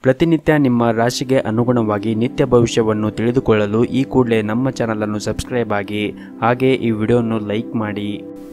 ಪ್ರತಿನಿತ್ಯ ನಿಮ್ಮ ರಾಶಿಗೆ ಅನುಗುಣವಾಗಿ ನಿತ್ಯ ಭವಿಷ್ಯವನ್ನು ತಿಳಿದುಕೊಳ್ಳಲು ಈ ಕೂಡಲೇ ನಮ್ಮ ಚಾನಲನ್ನು ಸಬ್ಸ್ಕ್ರೈಬ್ ಆಗಿ ಹಾಗೆ ಈ ವಿಡಿಯೋವನ್ನು ಲೈಕ್ ಮಾಡಿ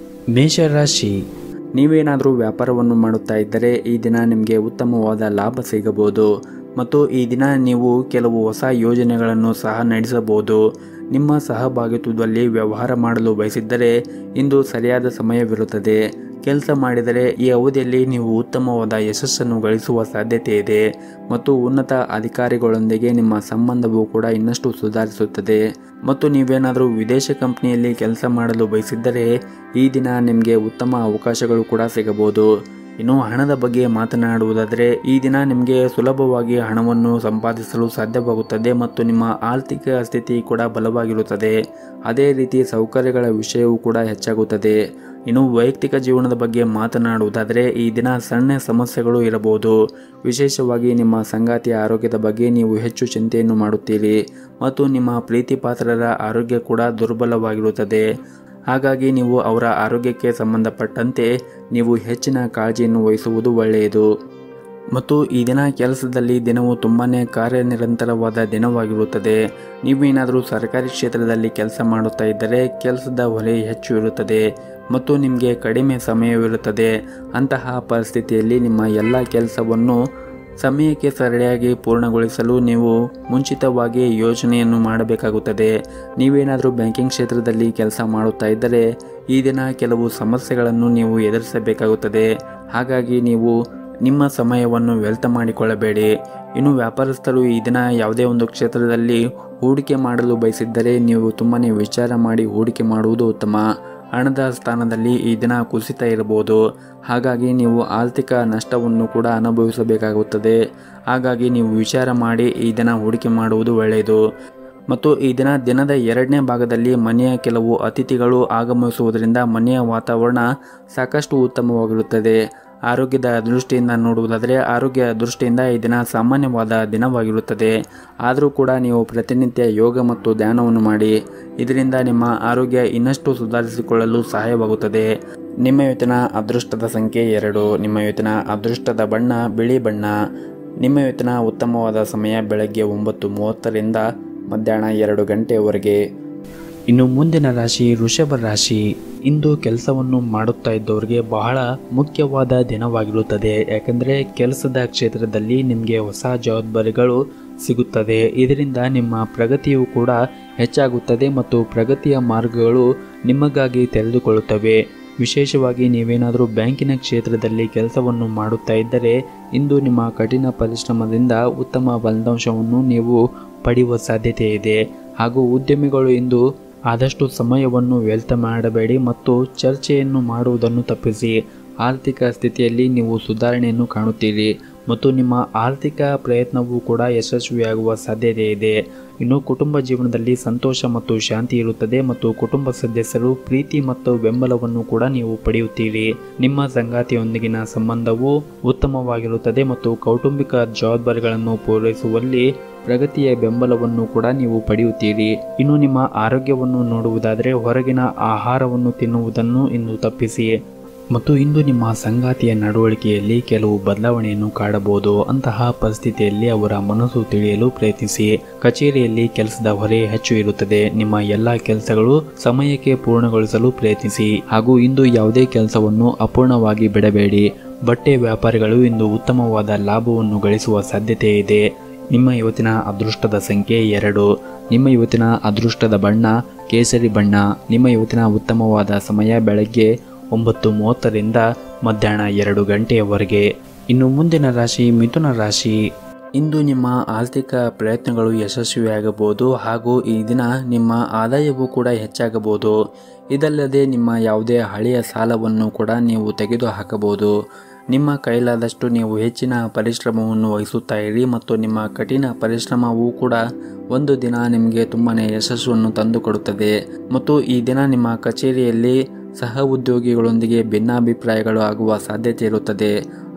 ಮೇಷರಾಶಿ ನೀವೇನಾದರೂ ವ್ಯಾಪಾರವನ್ನು ಮಾಡುತ್ತಾ ಇದ್ದರೆ ಈ ದಿನ ನಿಮಗೆ ಉತ್ತಮವಾದ ಲಾಭ ಸಿಗಬಹುದು ಮತ್ತು ಈ ದಿನ ನೀವು ಕೆಲವು ಹೊಸ ಯೋಜನೆಗಳನ್ನು ಸಹ ನಡೆಸಬಹುದು ನಿಮ್ಮ ಸಹಭಾಗಿತ್ವದಲ್ಲಿ ವ್ಯವಹಾರ ಮಾಡಲು ಬಯಸಿದ್ದರೆ ಇಂದು ಸರಿಯಾದ ಸಮಯವಿರುತ್ತದೆ ಕೆಲಸ ಮಾಡಿದರೆ ಈ ಅವಧಿಯಲ್ಲಿ ನೀವು ಉತ್ತಮವಾದ ಯಶಸ್ಸನ್ನು ಗಳಿಸುವ ಸಾಧ್ಯತೆ ಇದೆ ಮತ್ತು ಉನ್ನತ ಅಧಿಕಾರಿಗಳೊಂದಿಗೆ ನಿಮ್ಮ ಸಂಬಂಧವು ಕೂಡ ಇನ್ನಷ್ಟು ಸುಧಾರಿಸುತ್ತದೆ ಮತ್ತು ನೀವೇನಾದರೂ ವಿದೇಶ ಕಂಪನಿಯಲ್ಲಿ ಕೆಲಸ ಮಾಡಲು ಬಯಸಿದ್ದರೆ ಈ ದಿನ ನಿಮಗೆ ಉತ್ತಮ ಅವಕಾಶಗಳು ಕೂಡ ಸಿಗಬಹುದು ಇನ್ನು ಹಣದ ಬಗ್ಗೆ ಮಾತನಾಡುವುದಾದರೆ ಈ ದಿನ ನಿಮಗೆ ಸುಲಭವಾಗಿ ಹಣವನ್ನು ಸಂಪಾದಿಸಲು ಸಾಧ್ಯವಾಗುತ್ತದೆ ಮತ್ತು ನಿಮ್ಮ ಆರ್ಥಿಕ ಸ್ಥಿತಿ ಕೂಡ ಬಲವಾಗಿರುತ್ತದೆ ಅದೇ ರೀತಿ ಸೌಕರ್ಯಗಳ ವಿಷಯವೂ ಕೂಡ ಹೆಚ್ಚಾಗುತ್ತದೆ ಇನ್ನು ವೈಯಕ್ತಿಕ ಜೀವನದ ಬಗ್ಗೆ ಮಾತನಾಡುವುದಾದರೆ ಈ ದಿನ ಸಣ್ಣ ಸಮಸ್ಯೆಗಳು ಇರಬಹುದು ವಿಶೇಷವಾಗಿ ನಿಮ್ಮ ಸಂಗಾತಿಯ ಆರೋಗ್ಯದ ಬಗ್ಗೆ ನೀವು ಹೆಚ್ಚು ಚಿಂತೆಯನ್ನು ಮಾಡುತ್ತೀರಿ ಮತ್ತು ನಿಮ್ಮ ಪ್ರೀತಿ ಪಾತ್ರರ ಆರೋಗ್ಯ ಕೂಡ ದುರ್ಬಲವಾಗಿರುತ್ತದೆ ಹಾಗಾಗಿ ನೀವು ಅವರ ಆರೋಗ್ಯಕ್ಕೆ ಸಂಬಂಧಪಟ್ಟಂತೆ ನೀವು ಹೆಚ್ಚಿನ ಕಾಳಜಿಯನ್ನು ವಹಿಸುವುದು ಒಳ್ಳೆಯದು ಮತ್ತು ಈ ದಿನ ಕೆಲಸದಲ್ಲಿ ದಿನವು ತುಂಬಾ ಕಾರ್ಯನಿರಂತರವಾದ ದಿನವಾಗಿರುತ್ತದೆ ನೀವೇನಾದರೂ ಸರ್ಕಾರಿ ಕ್ಷೇತ್ರದಲ್ಲಿ ಕೆಲಸ ಮಾಡುತ್ತಾ ಇದ್ದರೆ ಕೆಲಸದ ಹೊರೆ ಹೆಚ್ಚು ಇರುತ್ತದೆ ಮತ್ತು ನಿಮಗೆ ಕಡಿಮೆ ಸಮಯವಿರುತ್ತದೆ ಅಂತಹ ಪರಿಸ್ಥಿತಿಯಲ್ಲಿ ನಿಮ್ಮ ಎಲ್ಲ ಕೆಲಸವನ್ನು ಸಮಯಕ್ಕೆ ಸರಿಯಾಗಿ ಪೂರ್ಣಗೊಳಿಸಲು ನೀವು ಮುಂಚಿತವಾಗಿ ಯೋಜನೆಯನ್ನು ಮಾಡಬೇಕಾಗುತ್ತದೆ ನೀವೇನಾದರೂ ಬ್ಯಾಂಕಿಂಗ್ ಕ್ಷೇತ್ರದಲ್ಲಿ ಕೆಲಸ ಮಾಡುತ್ತಾ ಇದ್ದರೆ ಈ ದಿನ ಕೆಲವು ಸಮಸ್ಯೆಗಳನ್ನು ನೀವು ಎದುರಿಸಬೇಕಾಗುತ್ತದೆ ಹಾಗಾಗಿ ನೀವು ನಿಮ್ಮ ಸಮಯವನ್ನು ವ್ಯರ್ಥ ಮಾಡಿಕೊಳ್ಳಬೇಡಿ ಇನ್ನು ವ್ಯಾಪಾರಸ್ಥರು ಈ ದಿನ ಯಾವುದೇ ಒಂದು ಕ್ಷೇತ್ರದಲ್ಲಿ ಹೂಡಿಕೆ ಮಾಡಲು ಬಯಸಿದ್ದರೆ ನೀವು ತುಂಬಾ ವಿಚಾರ ಮಾಡಿ ಹೂಡಿಕೆ ಮಾಡುವುದು ಉತ್ತಮ ಹಣದ ಸ್ಥಾನದಲ್ಲಿ ಈ ದಿನ ಕುಸಿತ ಇರಬಹುದು ಹಾಗಾಗಿ ನೀವು ಆರ್ಥಿಕ ನಷ್ಟವನ್ನು ಕೂಡ ಅನುಭವಿಸಬೇಕಾಗುತ್ತದೆ ಹಾಗಾಗಿ ನೀವು ವಿಚಾರ ಮಾಡಿ ಈ ದಿನ ಹೂಡಿಕೆ ಮಾಡುವುದು ಒಳ್ಳೆಯದು ಮತ್ತು ಈ ದಿನ ದಿನದ ಎರಡನೇ ಭಾಗದಲ್ಲಿ ಮನೆಯ ಕೆಲವು ಅತಿಥಿಗಳು ಆಗಮಿಸುವುದರಿಂದ ಮನೆಯ ವಾತಾವರಣ ಸಾಕಷ್ಟು ಉತ್ತಮವಾಗಿರುತ್ತದೆ ಆರೋಗ್ಯದ ದೃಷ್ಟಿಯಿಂದ ನೋಡುವುದಾದರೆ ಆರೋಗ್ಯ ದೃಷ್ಟಿಯಿಂದ ಈ ದಿನ ಸಾಮಾನ್ಯವಾದ ದಿನವಾಗಿರುತ್ತದೆ ಆದರೂ ಕೂಡ ನೀವು ಪ್ರತಿನಿತ್ಯ ಯೋಗ ಮತ್ತು ಧ್ಯಾನವನ್ನು ಮಾಡಿ ಇದರಿಂದ ನಿಮ್ಮ ಆರೋಗ್ಯ ಇನ್ನಷ್ಟು ಸುಧಾರಿಸಿಕೊಳ್ಳಲು ಸಹಾಯವಾಗುತ್ತದೆ ನಿಮ್ಮ ಇವತ್ತಿನ ಅದೃಷ್ಟದ ಸಂಖ್ಯೆ ಎರಡು ನಿಮ್ಮ ಇವತ್ತಿನ ಅದೃಷ್ಟದ ಬಣ್ಣ ಬಿಳಿ ಬಣ್ಣ ನಿಮ್ಮ ಇವತ್ತಿನ ಉತ್ತಮವಾದ ಸಮಯ ಬೆಳಗ್ಗೆ ಒಂಬತ್ತು ಮೂವತ್ತರಿಂದ ಮಧ್ಯಾಹ್ನ ಎರಡು ಗಂಟೆಯವರೆಗೆ ಇನ್ನು ಮುಂದಿನ ರಾಶಿ ವೃಷಭ ರಾಶಿ ಇಂದು ಕೆಲಸವನ್ನು ಮಾಡುತ್ತಾ ಇದ್ದವರಿಗೆ ಬಹಳ ಮುಖ್ಯವಾದ ದಿನವಾಗಿರುತ್ತದೆ ಯಾಕಂದರೆ ಕೆಲಸದ ಕ್ಷೇತ್ರದಲ್ಲಿ ನಿಮಗೆ ಹೊಸ ಜವಾಬ್ದಾರಿಗಳು ಸಿಗುತ್ತದೆ ಇದರಿಂದ ನಿಮ್ಮ ಪ್ರಗತಿಯು ಕೂಡ ಹೆಚ್ಚಾಗುತ್ತದೆ ಮತ್ತು ಪ್ರಗತಿಯ ಮಾರ್ಗಗಳು ನಿಮಗಾಗಿ ತೆರೆದುಕೊಳ್ಳುತ್ತವೆ ವಿಶೇಷವಾಗಿ ನೀವೇನಾದರೂ ಬ್ಯಾಂಕಿನ ಕ್ಷೇತ್ರದಲ್ಲಿ ಕೆಲಸವನ್ನು ಮಾಡುತ್ತಾ ಇದ್ದರೆ ಇಂದು ನಿಮ್ಮ ಕಠಿಣ ಪರಿಶ್ರಮದಿಂದ ಉತ್ತಮ ಫಲಿತಾಂಶವನ್ನು ನೀವು ಪಡೆಯುವ ಸಾಧ್ಯತೆ ಇದೆ ಹಾಗೂ ಉದ್ಯಮಿಗಳು ಇಂದು ಆದಷ್ಟು ಸಮಯವನ್ನು ವ್ಯರ್ಥ ಮಾಡಬೇಡಿ ಮತ್ತು ಚರ್ಚೆಯನ್ನು ಮಾಡುವುದನ್ನು ತಪ್ಪಿಸಿ ಆರ್ಥಿಕ ಸ್ಥಿತಿಯಲ್ಲಿ ನೀವು ಸುಧಾರಣೆಯನ್ನು ಕಾಣುತ್ತೀರಿ ಮತ್ತು ನಿಮ್ಮ ಆರ್ಥಿಕ ಪ್ರಯತ್ನವೂ ಕೂಡ ಯಶಸ್ವಿಯಾಗುವ ಸಾಧ್ಯತೆ ಇದೆ ಇನ್ನು ಕುಟುಂಬ ಜೀವನದಲ್ಲಿ ಸಂತೋಷ ಮತ್ತು ಶಾಂತಿ ಇರುತ್ತದೆ ಮತ್ತು ಕುಟುಂಬ ಸದಸ್ಯರು ಪ್ರೀತಿ ಮತ್ತು ಬೆಂಬಲವನ್ನು ಕೂಡ ನೀವು ಪಡೆಯುತ್ತೀರಿ ನಿಮ್ಮ ಸಂಗಾತಿಯೊಂದಿಗಿನ ಸಂಬಂಧವು ಉತ್ತಮವಾಗಿರುತ್ತದೆ ಮತ್ತು ಕೌಟುಂಬಿಕ ಜವಾಬ್ದಾರಿಗಳನ್ನು ಪೂರೈಸುವಲ್ಲಿ ಪ್ರಗತಿಯ ಬೆಂಬಲವನ್ನು ಕೂಡ ನೀವು ಪಡೆಯುತ್ತೀರಿ ಇನ್ನು ನಿಮ್ಮ ಆರೋಗ್ಯವನ್ನು ನೋಡುವುದಾದರೆ ಹೊರಗಿನ ಆಹಾರವನ್ನು ತಿನ್ನುವುದನ್ನು ಇಂದು ತಪ್ಪಿಸಿ ಮತ್ತು ಇಂದು ನಿಮ್ಮ ಸಂಗಾತಿಯ ನಡವಳಿಕೆಯಲ್ಲಿ ಕೆಲವು ಬದಲಾವಣೆಯನ್ನು ಕಾಡಬಹುದು ಅಂತಹ ಪರಿಸ್ಥಿತಿಯಲ್ಲಿ ಅವರ ಮನಸ್ಸು ತಿಳಿಯಲು ಪ್ರಯತ್ನಿಸಿ ಕಚೇರಿಯಲ್ಲಿ ಕೆಲಸದ ಹೊರೆ ಹೆಚ್ಚು ಇರುತ್ತದೆ ನಿಮ್ಮ ಎಲ್ಲ ಕೆಲಸಗಳು ಸಮಯಕ್ಕೆ ಪೂರ್ಣಗೊಳಿಸಲು ಪ್ರಯತ್ನಿಸಿ ಹಾಗೂ ಇಂದು ಯಾವುದೇ ಕೆಲಸವನ್ನು ಅಪೂರ್ಣವಾಗಿ ಬಿಡಬೇಡಿ ಬಟ್ಟೆ ವ್ಯಾಪಾರಿಗಳು ಇಂದು ಉತ್ತಮವಾದ ಲಾಭವನ್ನು ಗಳಿಸುವ ಸಾಧ್ಯತೆ ಇದೆ ನಿಮ್ಮ ಇವತ್ತಿನ ಅದೃಷ್ಟದ ಸಂಖ್ಯೆ ಎರಡು ನಿಮ್ಮ ಇವತ್ತಿನ ಅದೃಷ್ಟದ ಬಣ್ಣ ಕೇಸರಿ ಬಣ್ಣ ನಿಮ್ಮ ಇವತ್ತಿನ ಉತ್ತಮವಾದ ಸಮಯ ಬೆಳಗ್ಗೆ ಒಂಬತ್ತು ಮೂವತ್ತರಿಂದ ಮಧ್ಯಾಹ್ನ ಎರಡು ಗಂಟೆಯವರೆಗೆ ಇನ್ನು ಮುಂದಿನ ರಾಶಿ ಮಿಥುನ ರಾಶಿ ಇಂದು ನಿಮ್ಮ ಆರ್ಥಿಕ ಪ್ರಯತ್ನಗಳು ಯಶಸ್ವಿಯಾಗಬಹುದು ಹಾಗೂ ಈ ದಿನ ನಿಮ್ಮ ಆದಾಯವೂ ಕೂಡ ಹೆಚ್ಚಾಗಬಹುದು ಇದಲ್ಲದೆ ನಿಮ್ಮ ಯಾವುದೇ ಹಳೆಯ ಸಾಲವನ್ನು ಕೂಡ ನೀವು ತೆಗೆದು ಹಾಕಬಹುದು ನಿಮ್ಮ ಕೈಲಾದಷ್ಟು ನೀವು ಹೆಚ್ಚಿನ ಪರಿಶ್ರಮವನ್ನು ವಹಿಸುತ್ತಾ ಇರಿ ಮತ್ತು ನಿಮ್ಮ ಕಠಿಣ ಪರಿಶ್ರಮವೂ ಕೂಡ ಒಂದು ದಿನ ನಿಮಗೆ ತುಂಬಾ ಯಶಸ್ಸನ್ನು ತಂದುಕೊಡುತ್ತದೆ ಮತ್ತು ಈ ದಿನ ನಿಮ್ಮ ಕಚೇರಿಯಲ್ಲಿ ಸಹ ಉದ್ಯೋಗಿಗಳೊಂದಿಗೆ ಭಿನ್ನಾಭಿಪ್ರಾಯಗಳು ಆಗುವ ಸಾಧ್ಯತೆ ಇರುತ್ತದೆ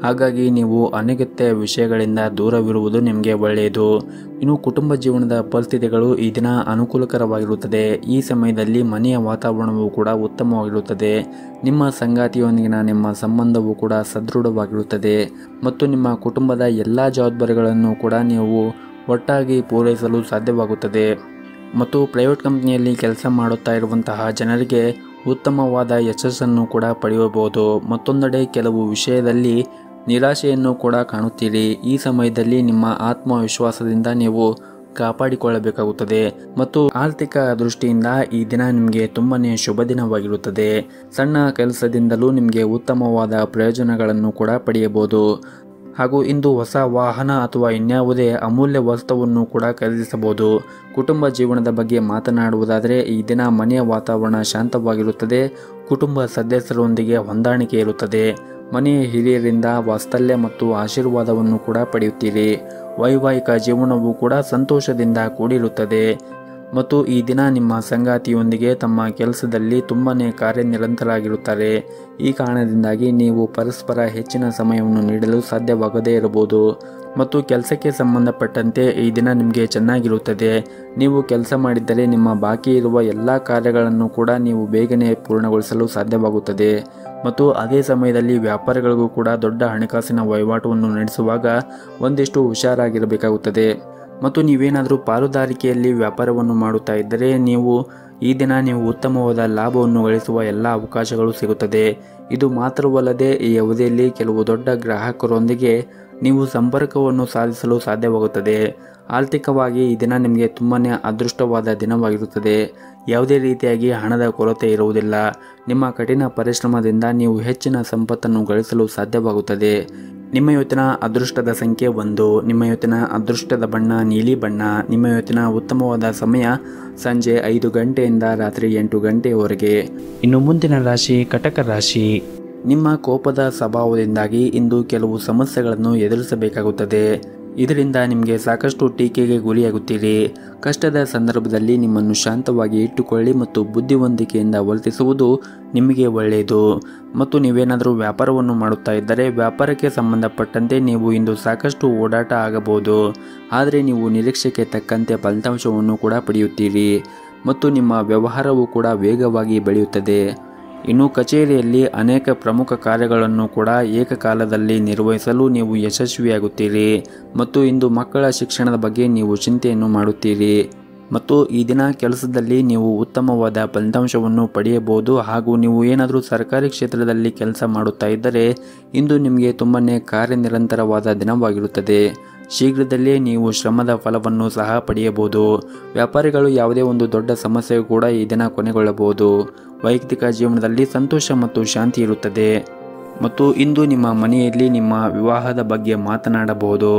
ಹಾಗಾಗಿ ನೀವು ಅನಗತ್ಯ ವಿಷಯಗಳಿಂದ ದೂರವಿರುವುದು ನಿಮಗೆ ಒಳ್ಳೆಯದು ಇನ್ನು ಕುಟುಂಬ ಜೀವನದ ಪರಿಸ್ಥಿತಿಗಳು ಈ ದಿನ ಅನುಕೂಲಕರವಾಗಿರುತ್ತದೆ ಈ ಸಮಯದಲ್ಲಿ ಮನೆಯ ವಾತಾವರಣವು ಕೂಡ ಉತ್ತಮವಾಗಿರುತ್ತದೆ ನಿಮ್ಮ ಸಂಗಾತಿಯೊಂದಿಗಿನ ನಿಮ್ಮ ಸಂಬಂಧವು ಕೂಡ ಸದೃಢವಾಗಿರುತ್ತದೆ ಮತ್ತು ನಿಮ್ಮ ಕುಟುಂಬದ ಎಲ್ಲ ಜವಾಬ್ದಾರಿಗಳನ್ನು ಕೂಡ ನೀವು ಒಟ್ಟಾಗಿ ಪೂರೈಸಲು ಸಾಧ್ಯವಾಗುತ್ತದೆ ಮತ್ತು ಪ್ರೈವೇಟ್ ಕಂಪ್ನಿಯಲ್ಲಿ ಕೆಲಸ ಮಾಡುತ್ತಾ ಇರುವಂತಹ ಜನರಿಗೆ ಉತ್ತಮವಾದ ಯಶಸ್ಸನ್ನು ಕೂಡ ಪಡೆಯಬಹುದು ಮತ್ತೊಂದೆಡೆ ಕೆಲವು ವಿಷಯದಲ್ಲಿ ನಿರಾಶೆಯನ್ನು ಕೂಡ ಕಾಣುತ್ತೀರಿ ಈ ಸಮಯದಲ್ಲಿ ನಿಮ್ಮ ಆತ್ಮವಿಶ್ವಾಸದಿಂದ ನೀವು ಕಾಪಾಡಿಕೊಳ್ಳಬೇಕಾಗುತ್ತದೆ ಮತ್ತು ಆರ್ಥಿಕ ದೃಷ್ಟಿಯಿಂದ ಈ ದಿನ ನಿಮಗೆ ತುಂಬಾನೇ ಶುಭ ದಿನವಾಗಿರುತ್ತದೆ ಸಣ್ಣ ಕೆಲಸದಿಂದಲೂ ನಿಮಗೆ ಉತ್ತಮವಾದ ಪ್ರಯೋಜನಗಳನ್ನು ಕೂಡ ಪಡೆಯಬಹುದು ಹಾಗೂ ಇಂದು ಹೊಸ ವಾಹನ ಅಥವಾ ಇನ್ಯಾವುದೇ ಅಮೂಲ್ಯ ವಸ್ತುವನ್ನು ಕೂಡ ಖರೀದಿಸಬಹುದು ಕುಟುಂಬ ಜೀವನದ ಬಗ್ಗೆ ಮಾತನಾಡುವುದಾದರೆ ಈ ದಿನ ಮನೆಯ ವಾತಾವರಣ ಶಾಂತವಾಗಿರುತ್ತದೆ ಕುಟುಂಬ ಸದಸ್ಯರೊಂದಿಗೆ ಹೊಂದಾಣಿಕೆ ಇರುತ್ತದೆ ಮನೆಯ ಹಿರಿಯರಿಂದ ವಾತ್ಸಲ್ಯ ಮತ್ತು ಆಶೀರ್ವಾದವನ್ನು ಕೂಡ ಪಡೆಯುತ್ತೀರಿ ವೈವಾಹಿಕ ಜೀವನವು ಕೂಡ ಸಂತೋಷದಿಂದ ಕೂಡಿರುತ್ತದೆ ಮತ್ತು ಈ ದಿನ ನಿಮ್ಮ ಸಂಗಾತಿಯೊಂದಿಗೆ ತಮ್ಮ ಕೆಲಸದಲ್ಲಿ ತುಂಬನೇ ಕಾರ್ಯನಿರಂತರಾಗಿರುತ್ತಾರೆ ಈ ಕಾರಣದಿಂದಾಗಿ ನೀವು ಪರಸ್ಪರ ಹೆಚ್ಚಿನ ಸಮಯವನ್ನು ನೀಡಲು ಸಾಧ್ಯವಾಗದೇ ಇರಬಹುದು ಮತ್ತು ಕೆಲಸಕ್ಕೆ ಸಂಬಂಧಪಟ್ಟಂತೆ ಈ ದಿನ ನಿಮಗೆ ಚೆನ್ನಾಗಿರುತ್ತದೆ ನೀವು ಕೆಲಸ ಮಾಡಿದ್ದರೆ ನಿಮ್ಮ ಬಾಕಿ ಇರುವ ಎಲ್ಲ ಕಾರ್ಯಗಳನ್ನು ಕೂಡ ನೀವು ಬೇಗನೆ ಪೂರ್ಣಗೊಳಿಸಲು ಸಾಧ್ಯವಾಗುತ್ತದೆ ಮತ್ತು ಅದೇ ಸಮಯದಲ್ಲಿ ವ್ಯಾಪಾರಿಗಳಿಗೂ ಕೂಡ ದೊಡ್ಡ ಹಣಕಾಸಿನ ವಹಿವಾಟವನ್ನು ನಡೆಸುವಾಗ ಒಂದಿಷ್ಟು ಹುಷಾರಾಗಿರಬೇಕಾಗುತ್ತದೆ ಮತ್ತು ನೀವೇನಾದರೂ ಪಾಲುದಾರಿಕೆಯಲ್ಲಿ ವ್ಯಾಪಾರವನ್ನು ಮಾಡುತ್ತಾ ಇದ್ದರೆ ನೀವು ಈ ದಿನ ನೀವು ಉತ್ತಮವಾದ ಲಾಭವನ್ನು ಗಳಿಸುವ ಎಲ್ಲ ಅವಕಾಶಗಳು ಸಿಗುತ್ತದೆ ಇದು ಮಾತ್ರವಲ್ಲದೆ ಈ ಅವಧಿಯಲ್ಲಿ ಕೆಲವು ದೊಡ್ಡ ಗ್ರಾಹಕರೊಂದಿಗೆ ನೀವು ಸಂಪರ್ಕವನ್ನು ಸಾಧಿಸಲು ಸಾಧ್ಯವಾಗುತ್ತದೆ ಆರ್ಥಿಕವಾಗಿ ಈ ದಿನ ನಿಮಗೆ ತುಂಬಾ ಅದೃಷ್ಟವಾದ ದಿನವಾಗಿರುತ್ತದೆ ಯಾವುದೇ ರೀತಿಯಾಗಿ ಹಣದ ಕೊರತೆ ಇರುವುದಿಲ್ಲ ನಿಮ್ಮ ಕಠಿಣ ಪರಿಶ್ರಮದಿಂದ ನೀವು ಹೆಚ್ಚಿನ ಸಂಪತ್ತನ್ನು ಗಳಿಸಲು ಸಾಧ್ಯವಾಗುತ್ತದೆ ನಿಮ್ಮ ಇವತ್ತಿನ ಅದೃಷ್ಟದ ಸಂಖ್ಯೆ ಒಂದು ನಿಮ್ಮ ಇವತ್ತಿನ ಅದೃಷ್ಟದ ಬಣ್ಣ ನೀಲಿ ಬಣ್ಣ ನಿಮ್ಮ ಇವತ್ತಿನ ಉತ್ತಮವಾದ ಸಮಯ ಸಂಜೆ ಐದು ಗಂಟೆಯಿಂದ ರಾತ್ರಿ ಎಂಟು ಗಂಟೆಯವರೆಗೆ ಇನ್ನು ಮುಂದಿನ ರಾಶಿ ಕಟಕ ರಾಶಿ ನಿಮ್ಮ ಕೋಪದ ಸ್ವಭಾವದಿಂದಾಗಿ ಇಂದು ಕೆಲವು ಸಮಸ್ಯೆಗಳನ್ನು ಎದುರಿಸಬೇಕಾಗುತ್ತದೆ ಇದರಿಂದ ನಿಮಗೆ ಸಾಕಷ್ಟು ಟೀಕೆಗೆ ಗುರಿಯಾಗುತ್ತೀರಿ ಕಷ್ಟದ ಸಂದರ್ಭದಲ್ಲಿ ನಿಮ್ಮನ್ನು ಶಾಂತವಾಗಿ ಇಟ್ಟುಕೊಳ್ಳಿ ಮತ್ತು ಬುದ್ಧಿವಂತಿಕೆಯಿಂದ ವರ್ತಿಸುವುದು ನಿಮಗೆ ಒಳ್ಳೆಯದು ಮತ್ತು ನೀವೇನಾದರೂ ವ್ಯಾಪಾರವನ್ನು ಮಾಡುತ್ತಾ ಇದ್ದರೆ ವ್ಯಾಪಾರಕ್ಕೆ ಸಂಬಂಧಪಟ್ಟಂತೆ ನೀವು ಇಂದು ಸಾಕಷ್ಟು ಓಡಾಟ ಆಗಬಹುದು ಆದರೆ ನೀವು ನಿರೀಕ್ಷೆಗೆ ತಕ್ಕಂತೆ ಫಲಿತಾಂಶವನ್ನು ಕೂಡ ಪಡೆಯುತ್ತೀರಿ ಮತ್ತು ನಿಮ್ಮ ವ್ಯವಹಾರವು ಕೂಡ ವೇಗವಾಗಿ ಬೆಳೆಯುತ್ತದೆ ಇನ್ನು ಕಚೇರಿಯಲ್ಲಿ ಅನೇಕ ಪ್ರಮುಖ ಕಾರ್ಯಗಳನ್ನು ಕೂಡ ಏಕಕಾಲದಲ್ಲಿ ನಿರ್ವಹಿಸಲು ನೀವು ಯಶಸ್ವಿಯಾಗುತ್ತೀರಿ ಮತ್ತು ಇಂದು ಮಕ್ಕಳ ಶಿಕ್ಷಣದ ಬಗ್ಗೆ ನೀವು ಚಿಂತೆಯನ್ನು ಮಾಡುತ್ತೀರಿ ಮತ್ತು ಈ ದಿನ ಕೆಲಸದಲ್ಲಿ ನೀವು ಉತ್ತಮವಾದ ಫಲಿತಾಂಶವನ್ನು ಪಡೆಯಬಹುದು ಹಾಗೂ ನೀವು ಏನಾದರೂ ಸರ್ಕಾರಿ ಕ್ಷೇತ್ರದಲ್ಲಿ ಕೆಲಸ ಮಾಡುತ್ತಾ ಇದ್ದರೆ ಇಂದು ನಿಮಗೆ ತುಂಬನೇ ಕಾರ್ಯನಿರಂತರವಾದ ದಿನವಾಗಿರುತ್ತದೆ ಶೀಘ್ರದಲ್ಲೇ ನೀವು ಶ್ರಮದ ಫಲವನ್ನು ಸಹ ಪಡೆಯಬಹುದು ವ್ಯಾಪಾರಿಗಳು ಯಾವುದೇ ಒಂದು ದೊಡ್ಡ ಸಮಸ್ಯೆಯು ಕೂಡ ಈ ದಿನ ಕೊನೆಗೊಳ್ಳಬಹುದು ವೈಯಕ್ತಿಕ ಜೀವನದಲ್ಲಿ ಸಂತೋಷ ಮತ್ತು ಶಾಂತಿ ಇರುತ್ತದೆ ಮತ್ತು ಇಂದು ನಿಮ್ಮ ಮನೆಯಲ್ಲಿ ನಿಮ್ಮ ವಿವಾಹದ ಬಗ್ಗೆ ಮಾತನಾಡಬಹುದು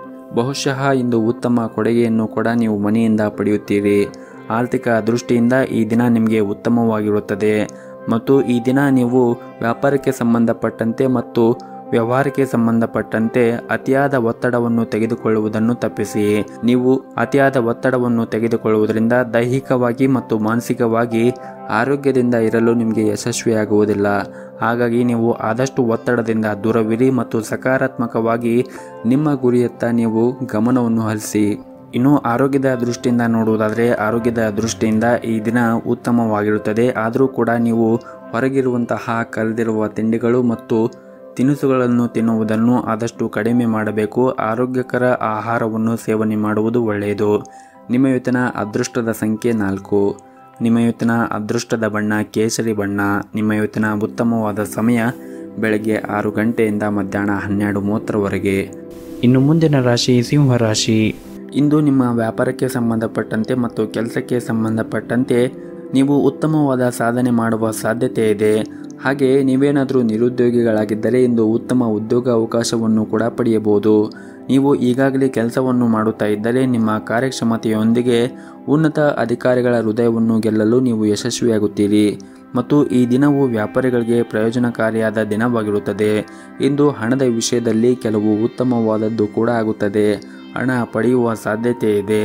ಬಹುಶಃ ಇಂದು ಉತ್ತಮ ಕೊಡುಗೆಯನ್ನು ಕೂಡ ನೀವು ಮನೆಯಿಂದ ಪಡೆಯುತ್ತೀರಿ ಆರ್ಥಿಕ ದೃಷ್ಟಿಯಿಂದ ಈ ದಿನ ನಿಮಗೆ ಉತ್ತಮವಾಗಿರುತ್ತದೆ ಮತ್ತು ಈ ದಿನ ನೀವು ವ್ಯಾಪಾರಕ್ಕೆ ಸಂಬಂಧಪಟ್ಟಂತೆ ಮತ್ತು ವ್ಯವಹಾರಕ್ಕೆ ಸಂಬಂಧಪಟ್ಟಂತೆ ಅತಿಯಾದ ಒತ್ತಡವನ್ನು ತೆಗೆದುಕೊಳ್ಳುವುದನ್ನು ತಪ್ಪಿಸಿ ನೀವು ಅತಿಯಾದ ಒತ್ತಡವನ್ನು ತೆಗೆದುಕೊಳ್ಳುವುದರಿಂದ ದೈಹಿಕವಾಗಿ ಮತ್ತು ಮಾನಸಿಕವಾಗಿ ಆರೋಗ್ಯದಿಂದ ಇರಲು ನಿಮಗೆ ಯಶಸ್ವಿಯಾಗುವುದಿಲ್ಲ ಹಾಗಾಗಿ ನೀವು ಆದಷ್ಟು ಒತ್ತಡದಿಂದ ದೂರವಿರಿ ಮತ್ತು ಸಕಾರಾತ್ಮಕವಾಗಿ ನಿಮ್ಮ ಗುರಿಯತ್ತ ನೀವು ಗಮನವನ್ನು ಹರಿಸಿ ಇನ್ನು ಆರೋಗ್ಯದ ದೃಷ್ಟಿಯಿಂದ ನೋಡುವುದಾದರೆ ಆರೋಗ್ಯದ ದೃಷ್ಟಿಯಿಂದ ಈ ದಿನ ಉತ್ತಮವಾಗಿರುತ್ತದೆ ಆದರೂ ಕೂಡ ನೀವು ಹೊರಗಿರುವಂತಹ ಕರೆದಿರುವ ತಿಂಡಿಗಳು ಮತ್ತು ತಿನಿಸುಗಳನ್ನು ತಿನ್ನುವುದನ್ನು ಆದಷ್ಟು ಕಡಿಮೆ ಮಾಡಬೇಕು ಆರೋಗ್ಯಕರ ಆಹಾರವನ್ನು ಸೇವನೆ ಮಾಡುವುದು ಒಳ್ಳೆಯದು ನಿಮ್ಮ ಇವತ್ತಿನ ಅದೃಷ್ಟದ ಸಂಖ್ಯೆ ನಾಲ್ಕು ನಿಮ್ಮ ಇವತ್ತಿನ ಅದೃಷ್ಟದ ಬಣ್ಣ ಕೇಸರಿ ಬಣ್ಣ ನಿಮ್ಮ ಇವತ್ತಿನ ಉತ್ತಮವಾದ ಸಮಯ ಬೆಳಗ್ಗೆ ಆರು ಗಂಟೆಯಿಂದ ಮಧ್ಯಾಹ್ನ ಹನ್ನೆರಡು ಮೂವತ್ತರವರೆಗೆ ಇನ್ನು ಮುಂದಿನ ರಾಶಿ ಸಿಂಹ ರಾಶಿ ಇಂದು ನಿಮ್ಮ ವ್ಯಾಪಾರಕ್ಕೆ ಸಂಬಂಧಪಟ್ಟಂತೆ ಮತ್ತು ಕೆಲಸಕ್ಕೆ ಸಂಬಂಧಪಟ್ಟಂತೆ ನೀವು ಉತ್ತಮವಾದ ಸಾಧನೆ ಮಾಡುವ ಸಾಧ್ಯತೆ ಇದೆ ಹಾಗೆ ನೀವೇನಾದರೂ ನಿರುದ್ಯೋಗಿಗಳಾಗಿದ್ದರೆ ಇಂದು ಉತ್ತಮ ಉದ್ಯೋಗ ಅವಕಾಶವನ್ನು ಕೂಡ ಪಡೆಯಬಹುದು ನೀವು ಈಗಾಗಲೇ ಕೆಲಸವನ್ನು ಮಾಡುತ್ತಾ ಇದ್ದರೆ ನಿಮ್ಮ ಕಾರ್ಯಕ್ಷಮತೆಯೊಂದಿಗೆ ಉನ್ನತ ಅಧಿಕಾರಿಗಳ ಹೃದಯವನ್ನು ಗೆಲ್ಲಲು ನೀವು ಯಶಸ್ವಿಯಾಗುತ್ತೀರಿ ಮತ್ತು ಈ ದಿನವು ವ್ಯಾಪಾರಿಗಳಿಗೆ ಪ್ರಯೋಜನಕಾರಿಯಾದ ದಿನವಾಗಿರುತ್ತದೆ ಇಂದು ಹಣದ ವಿಷಯದಲ್ಲಿ ಕೆಲವು ಉತ್ತಮವಾದದ್ದು ಕೂಡ ಆಗುತ್ತದೆ ಹಣ ಪಡೆಯುವ ಸಾಧ್ಯತೆ ಇದೆ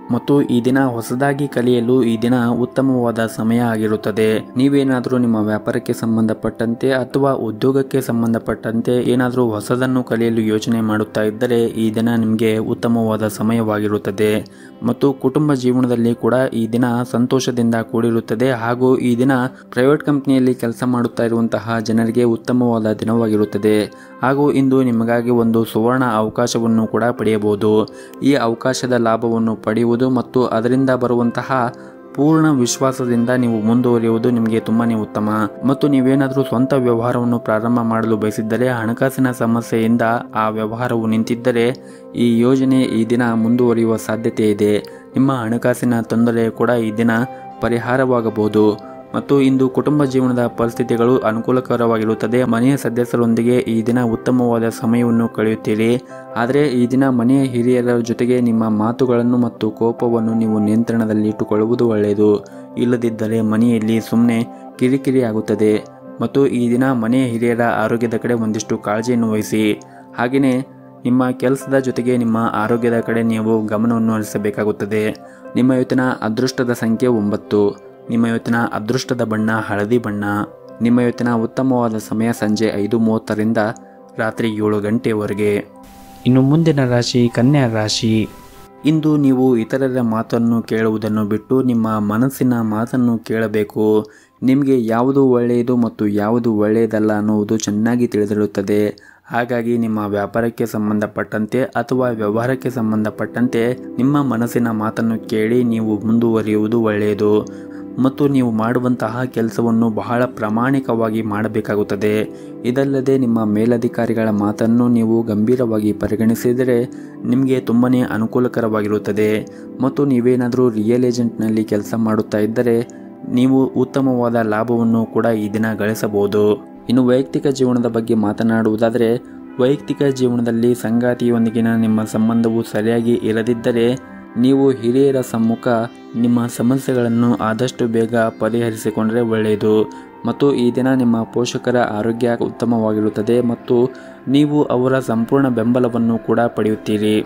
ಮತ್ತು ಈ ದಿನ ಹೊಸದಾಗಿ ಕಲಿಯಲು ಈ ದಿನ ಉತ್ತಮವಾದ ಸಮಯ ಆಗಿರುತ್ತದೆ ನೀವೇನಾದರೂ ನಿಮ್ಮ ವ್ಯಾಪಾರಕ್ಕೆ ಸಂಬಂಧಪಟ್ಟಂತೆ ಅಥವಾ ಉದ್ಯೋಗಕ್ಕೆ ಸಂಬಂಧಪಟ್ಟಂತೆ ಏನಾದರೂ ಹೊಸದನ್ನು ಕಲಿಯಲು ಯೋಚನೆ ಮಾಡುತ್ತಾ ಇದ್ದರೆ ಈ ದಿನ ನಿಮಗೆ ಉತ್ತಮವಾದ ಸಮಯವಾಗಿರುತ್ತದೆ ಮತ್ತು ಕುಟುಂಬ ಜೀವನದಲ್ಲಿ ಕೂಡ ಈ ದಿನ ಸಂತೋಷದಿಂದ ಕೂಡಿರುತ್ತದೆ ಹಾಗೂ ಈ ದಿನ ಪ್ರೈವೇಟ್ ಕಂಪ್ನಿಯಲ್ಲಿ ಕೆಲಸ ಮಾಡುತ್ತಾ ಇರುವಂತಹ ಜನರಿಗೆ ಉತ್ತಮವಾದ ದಿನವಾಗಿರುತ್ತದೆ ಹಾಗೂ ಇಂದು ನಿಮಗಾಗಿ ಒಂದು ಸುವರ್ಣ ಅವಕಾಶವನ್ನು ಕೂಡ ಪಡೆಯಬಹುದು ಈ ಅವಕಾಶದ ಲಾಭವನ್ನು ಪಡೆಯುವುದು ಮತ್ತು ಅದರಿಂದ ಬರುವಂತಹ ಪೂರ್ಣ ವಿಶ್ವಾಸದಿಂದ ನೀವು ಮುಂದುವರಿಯುವುದು ನಿಮಗೆ ತುಂಬಾನೇ ಉತ್ತಮ ಮತ್ತು ನೀವೇನಾದರೂ ಸ್ವಂತ ವ್ಯವಹಾರವನ್ನು ಪ್ರಾರಂಭ ಮಾಡಲು ಬಯಸಿದ್ದರೆ ಹಣಕಾಸಿನ ಸಮಸ್ಯೆಯಿಂದ ಆ ವ್ಯವಹಾರವು ನಿಂತಿದ್ದರೆ ಈ ಯೋಜನೆ ಈ ದಿನ ಮುಂದುವರಿಯುವ ಸಾಧ್ಯತೆ ಇದೆ ನಿಮ್ಮ ಹಣಕಾಸಿನ ತೊಂದರೆ ಕೂಡ ಈ ದಿನ ಪರಿಹಾರವಾಗಬಹುದು ಮತ್ತು ಇಂದು ಕುಟುಂಬ ಜೀವನದ ಪರಿಸ್ಥಿತಿಗಳು ಅನುಕೂಲಕರವಾಗಿರುತ್ತದೆ ಮನೆಯ ಸದಸ್ಯರೊಂದಿಗೆ ಈ ದಿನ ಉತ್ತಮವಾದ ಸಮಯವನ್ನು ಕಳೆಯುತ್ತೀರಿ ಆದರೆ ಈ ದಿನ ಮನೆಯ ಹಿರಿಯರ ಜೊತೆಗೆ ನಿಮ್ಮ ಮಾತುಗಳನ್ನು ಮತ್ತು ಕೋಪವನ್ನು ನೀವು ನಿಯಂತ್ರಣದಲ್ಲಿ ಇಟ್ಟುಕೊಳ್ಳುವುದು ಒಳ್ಳೆಯದು ಇಲ್ಲದಿದ್ದರೆ ಮನೆಯಲ್ಲಿ ಸುಮ್ಮನೆ ಕಿರಿಕಿರಿ ಆಗುತ್ತದೆ ಮತ್ತು ಈ ದಿನ ಮನೆಯ ಹಿರಿಯರ ಆರೋಗ್ಯದ ಕಡೆ ಒಂದಿಷ್ಟು ಕಾಳಜಿಯನ್ನು ವಹಿಸಿ ಹಾಗೆಯೇ ನಿಮ್ಮ ಕೆಲಸದ ಜೊತೆಗೆ ನಿಮ್ಮ ಆರೋಗ್ಯದ ಕಡೆ ನೀವು ಗಮನವನ್ನು ಹರಿಸಬೇಕಾಗುತ್ತದೆ ನಿಮ್ಮ ಇವತ್ತಿನ ಅದೃಷ್ಟದ ಸಂಖ್ಯೆ ಒಂಬತ್ತು ನಿಮ್ಮ ಇವತ್ತಿನ ಅದೃಷ್ಟದ ಬಣ್ಣ ಹಳದಿ ಬಣ್ಣ ನಿಮ್ಮ ಇವತ್ತಿನ ಉತ್ತಮವಾದ ಸಮಯ ಸಂಜೆ ಐದು ಮೂವತ್ತರಿಂದ ರಾತ್ರಿ ಏಳು ಗಂಟೆವರೆಗೆ ಇನ್ನು ಮುಂದಿನ ರಾಶಿ ಕನ್ಯಾ ರಾಶಿ ಇಂದು ನೀವು ಇತರರ ಮಾತನ್ನು ಕೇಳುವುದನ್ನು ಬಿಟ್ಟು ನಿಮ್ಮ ಮನಸ್ಸಿನ ಮಾತನ್ನು ಕೇಳಬೇಕು ನಿಮಗೆ ಯಾವುದು ಒಳ್ಳೆಯದು ಮತ್ತು ಯಾವುದು ಒಳ್ಳೆಯದಲ್ಲ ಅನ್ನುವುದು ಚೆನ್ನಾಗಿ ತಿಳಿದಿರುತ್ತದೆ ಹಾಗಾಗಿ ನಿಮ್ಮ ವ್ಯಾಪಾರಕ್ಕೆ ಸಂಬಂಧಪಟ್ಟಂತೆ ಅಥವಾ ವ್ಯವಹಾರಕ್ಕೆ ಸಂಬಂಧಪಟ್ಟಂತೆ ನಿಮ್ಮ ಮನಸ್ಸಿನ ಮಾತನ್ನು ಕೇಳಿ ನೀವು ಮುಂದುವರಿಯುವುದು ಒಳ್ಳೆಯದು ಮತ್ತು ನೀವು ಮಾಡುವಂತಹ ಕೆಲಸವನ್ನು ಬಹಳ ಪ್ರಾಮಾಣಿಕವಾಗಿ ಮಾಡಬೇಕಾಗುತ್ತದೆ ಇದಲ್ಲದೆ ನಿಮ್ಮ ಮೇಲಧಿಕಾರಿಗಳ ಮಾತನ್ನು ನೀವು ಗಂಭೀರವಾಗಿ ಪರಿಗಣಿಸಿದರೆ ನಿಮಗೆ ತುಂಬಾ ಅನುಕೂಲಕರವಾಗಿರುತ್ತದೆ ಮತ್ತು ನೀವೇನಾದರೂ ರಿಯಲ್ ಏಜೆಂಟ್ನಲ್ಲಿ ಕೆಲಸ ಮಾಡುತ್ತಾ ಇದ್ದರೆ ನೀವು ಉತ್ತಮವಾದ ಲಾಭವನ್ನು ಕೂಡ ಈ ದಿನ ಗಳಿಸಬಹುದು ಇನ್ನು ವೈಯಕ್ತಿಕ ಜೀವನದ ಬಗ್ಗೆ ಮಾತನಾಡುವುದಾದರೆ ವೈಯಕ್ತಿಕ ಜೀವನದಲ್ಲಿ ಸಂಗಾತಿಯೊಂದಿಗಿನ ನಿಮ್ಮ ಸಂಬಂಧವು ಸರಿಯಾಗಿ ಇರದಿದ್ದರೆ ನೀವು ಹಿರಿಯರ ಸಮ್ಮುಖ ನಿಮ್ಮ ಸಮಸ್ಯೆಗಳನ್ನು ಆದಷ್ಟು ಬೇಗ ಪರಿಹರಿಸಿಕೊಂಡರೆ ಒಳ್ಳೆಯದು ಮತ್ತು ಈ ದಿನ ನಿಮ್ಮ ಪೋಷಕರ ಆರೋಗ್ಯ ಉತ್ತಮವಾಗಿರುತ್ತದೆ ಮತ್ತು ನೀವು ಅವರ ಸಂಪೂರ್ಣ ಬೆಂಬಲವನ್ನು ಕೂಡ ಪಡೆಯುತ್ತೀರಿ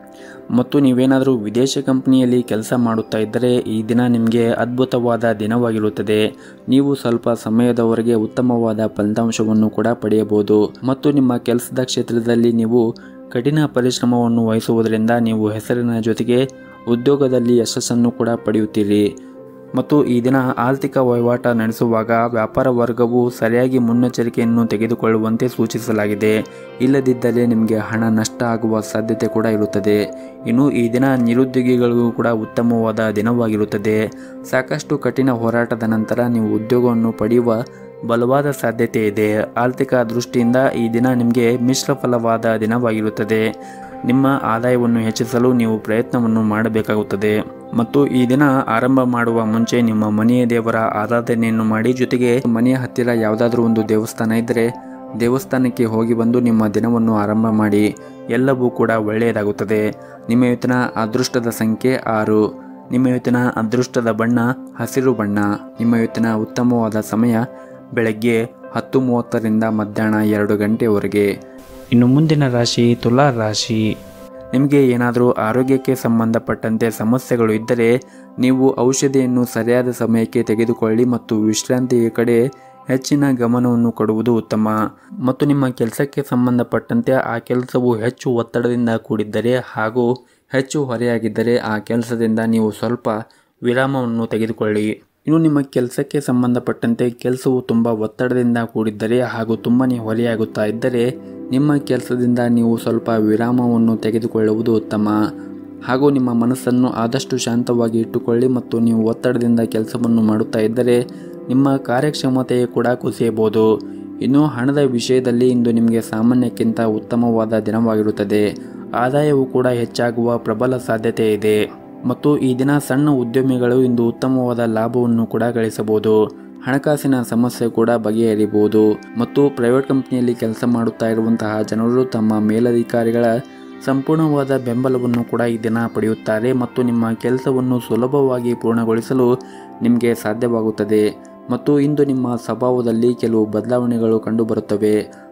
ಮತ್ತು ನೀವೇನಾದರೂ ವಿದೇಶಿ ಕಂಪನಿಯಲ್ಲಿ ಕೆಲಸ ಮಾಡುತ್ತಾ ಇದ್ದರೆ ಈ ದಿನ ನಿಮಗೆ ಅದ್ಭುತವಾದ ದಿನವಾಗಿರುತ್ತದೆ ನೀವು ಸ್ವಲ್ಪ ಸಮಯದವರೆಗೆ ಉತ್ತಮವಾದ ಫಲಿತಾಂಶವನ್ನು ಕೂಡ ಪಡೆಯಬಹುದು ಮತ್ತು ನಿಮ್ಮ ಕೆಲಸದ ಕ್ಷೇತ್ರದಲ್ಲಿ ನೀವು ಕಠಿಣ ಪರಿಶ್ರಮವನ್ನು ವಹಿಸುವುದರಿಂದ ನೀವು ಹೆಸರಿನ ಜೊತೆಗೆ ಉದ್ಯೋಗದಲ್ಲಿ ಯಶಸ್ಸನ್ನು ಕೂಡ ಪಡೆಯುತ್ತೀರಿ ಮತ್ತು ಈ ದಿನ ಆರ್ಥಿಕ ವಹಿವಾಟ ನಡೆಸುವಾಗ ವ್ಯಾಪಾರ ವರ್ಗವು ಸರಿಯಾಗಿ ಮುನ್ನೆಚ್ಚರಿಕೆಯನ್ನು ತೆಗೆದುಕೊಳ್ಳುವಂತೆ ಸೂಚಿಸಲಾಗಿದೆ ಇಲ್ಲದಿದ್ದರೆ ನಿಮಗೆ ಹಣ ನಷ್ಟ ಆಗುವ ಸಾಧ್ಯತೆ ಕೂಡ ಇರುತ್ತದೆ ಇನ್ನು ಈ ದಿನ ನಿರುದ್ಯೋಗಿಗಳಿಗೂ ಕೂಡ ಉತ್ತಮವಾದ ದಿನವಾಗಿರುತ್ತದೆ ಸಾಕಷ್ಟು ಕಠಿಣ ಹೋರಾಟದ ನಂತರ ನೀವು ಉದ್ಯೋಗವನ್ನು ಪಡೆಯುವ ಬಲವಾದ ಸಾಧ್ಯತೆ ಇದೆ ಆರ್ಥಿಕ ದೃಷ್ಟಿಯಿಂದ ಈ ದಿನ ನಿಮಗೆ ಮಿಶ್ರ ಫಲವಾದ ದಿನವಾಗಿರುತ್ತದೆ ನಿಮ್ಮ ಆದಾಯವನ್ನು ಹೆಚ್ಚಿಸಲು ನೀವು ಪ್ರಯತ್ನವನ್ನು ಮಾಡಬೇಕಾಗುತ್ತದೆ ಮತ್ತು ಈ ದಿನ ಆರಂಭ ಮಾಡುವ ಮುಂಚೆ ನಿಮ್ಮ ಮನೆಯ ದೇವರ ಆರಾಧನೆಯನ್ನು ಮಾಡಿ ಜೊತೆಗೆ ಮನೆಯ ಹತ್ತಿರ ಯಾವುದಾದ್ರೂ ಒಂದು ದೇವಸ್ಥಾನ ಇದ್ದರೆ ದೇವಸ್ಥಾನಕ್ಕೆ ಹೋಗಿ ಬಂದು ನಿಮ್ಮ ದಿನವನ್ನು ಆರಂಭ ಮಾಡಿ ಎಲ್ಲವೂ ಕೂಡ ಒಳ್ಳೆಯದಾಗುತ್ತದೆ ನಿಮ್ಮ ಇವತ್ತಿನ ಅದೃಷ್ಟದ ಸಂಖ್ಯೆ ಆರು ನಿಮ್ಮ ಇವತ್ತಿನ ಅದೃಷ್ಟದ ಬಣ್ಣ ಹಸಿರು ಬಣ್ಣ ನಿಮ್ಮ ಇವತ್ತಿನ ಉತ್ತಮವಾದ ಸಮಯ ಬೆಳಗ್ಗೆ ಹತ್ತು ಮೂವತ್ತರಿಂದ ಮಧ್ಯಾಹ್ನ ಎರಡು ಗಂಟೆವರೆಗೆ ಇನ್ನು ಮುಂದಿನ ರಾಶಿ ತುಲಾ ರಾಶಿ ನಿಮಗೆ ಏನಾದರೂ ಆರೋಗ್ಯಕ್ಕೆ ಸಂಬಂಧಪಟ್ಟಂತೆ ಸಮಸ್ಯೆಗಳು ಇದ್ದರೆ ನೀವು ಔಷಧಿಯನ್ನು ಸರಿಯಾದ ಸಮಯಕ್ಕೆ ತೆಗೆದುಕೊಳ್ಳಿ ಮತ್ತು ವಿಶ್ರಾಂತಿಯ ಕಡೆ ಹೆಚ್ಚಿನ ಗಮನವನ್ನು ಕೊಡುವುದು ಉತ್ತಮ ಮತ್ತು ನಿಮ್ಮ ಕೆಲಸಕ್ಕೆ ಸಂಬಂಧಪಟ್ಟಂತೆ ಆ ಕೆಲಸವು ಹೆಚ್ಚು ಒತ್ತಡದಿಂದ ಕೂಡಿದ್ದರೆ ಹಾಗೂ ಹೆಚ್ಚು ಹೊರೆಯಾಗಿದ್ದರೆ ಆ ಕೆಲಸದಿಂದ ನೀವು ಸ್ವಲ್ಪ ವಿರಾಮವನ್ನು ತೆಗೆದುಕೊಳ್ಳಿ ಇನ್ನು ನಿಮ್ಮ ಕೆಲಸಕ್ಕೆ ಸಂಬಂಧಪಟ್ಟಂತೆ ಕೆಲಸವು ತುಂಬ ಒತ್ತಡದಿಂದ ಕೂಡಿದ್ದರೆ ಹಾಗೂ ತುಂಬನೇ ಹೊರೆಯಾಗುತ್ತಾ ಇದ್ದರೆ ನಿಮ್ಮ ಕೆಲಸದಿಂದ ನೀವು ಸ್ವಲ್ಪ ವಿರಾಮವನ್ನು ತೆಗೆದುಕೊಳ್ಳುವುದು ಉತ್ತಮ ಹಾಗೂ ನಿಮ್ಮ ಮನಸ್ಸನ್ನು ಆದಷ್ಟು ಶಾಂತವಾಗಿ ಇಟ್ಟುಕೊಳ್ಳಿ ಮತ್ತು ನೀವು ಒತ್ತಡದಿಂದ ಕೆಲಸವನ್ನು ಮಾಡುತ್ತಾ ಇದ್ದರೆ ನಿಮ್ಮ ಕಾರ್ಯಕ್ಷಮತೆ ಕೂಡ ಕುಸಿಯಬಹುದು ಇನ್ನು ಹಣದ ವಿಷಯದಲ್ಲಿ ಇಂದು ನಿಮಗೆ ಸಾಮಾನ್ಯಕ್ಕಿಂತ ಉತ್ತಮವಾದ ದಿನವಾಗಿರುತ್ತದೆ ಆದಾಯವು ಕೂಡ ಹೆಚ್ಚಾಗುವ ಪ್ರಬಲ ಸಾಧ್ಯತೆ ಇದೆ ಮತ್ತು ಈ ದಿನ ಸಣ್ಣ ಉದ್ಯಮಿಗಳು ಇಂದು ಉತ್ತಮವಾದ ಲಾಭವನ್ನು ಕೂಡ ಗಳಿಸಬಹುದು ಹಣಕಾಸಿನ ಸಮಸ್ಯೆ ಕೂಡ ಬಗೆಹರಿಬಹುದು ಮತ್ತು ಪ್ರೈವೇಟ್ ಕಂಪ್ನಿಯಲ್ಲಿ ಕೆಲಸ ಮಾಡುತ್ತಾ ಇರುವಂತಹ ಜನರು ತಮ್ಮ ಮೇಲಧಿಕಾರಿಗಳ ಸಂಪೂರ್ಣವಾದ ಬೆಂಬಲವನ್ನು ಕೂಡ ಈ ದಿನ ಪಡೆಯುತ್ತಾರೆ ಮತ್ತು ನಿಮ್ಮ ಕೆಲಸವನ್ನು ಸುಲಭವಾಗಿ ಪೂರ್ಣಗೊಳಿಸಲು ನಿಮಗೆ ಸಾಧ್ಯವಾಗುತ್ತದೆ ಮತ್ತು ಇಂದು ನಿಮ್ಮ ಸ್ವಭಾವದಲ್ಲಿ ಕೆಲವು ಬದಲಾವಣೆಗಳು ಕಂಡುಬರುತ್ತವೆ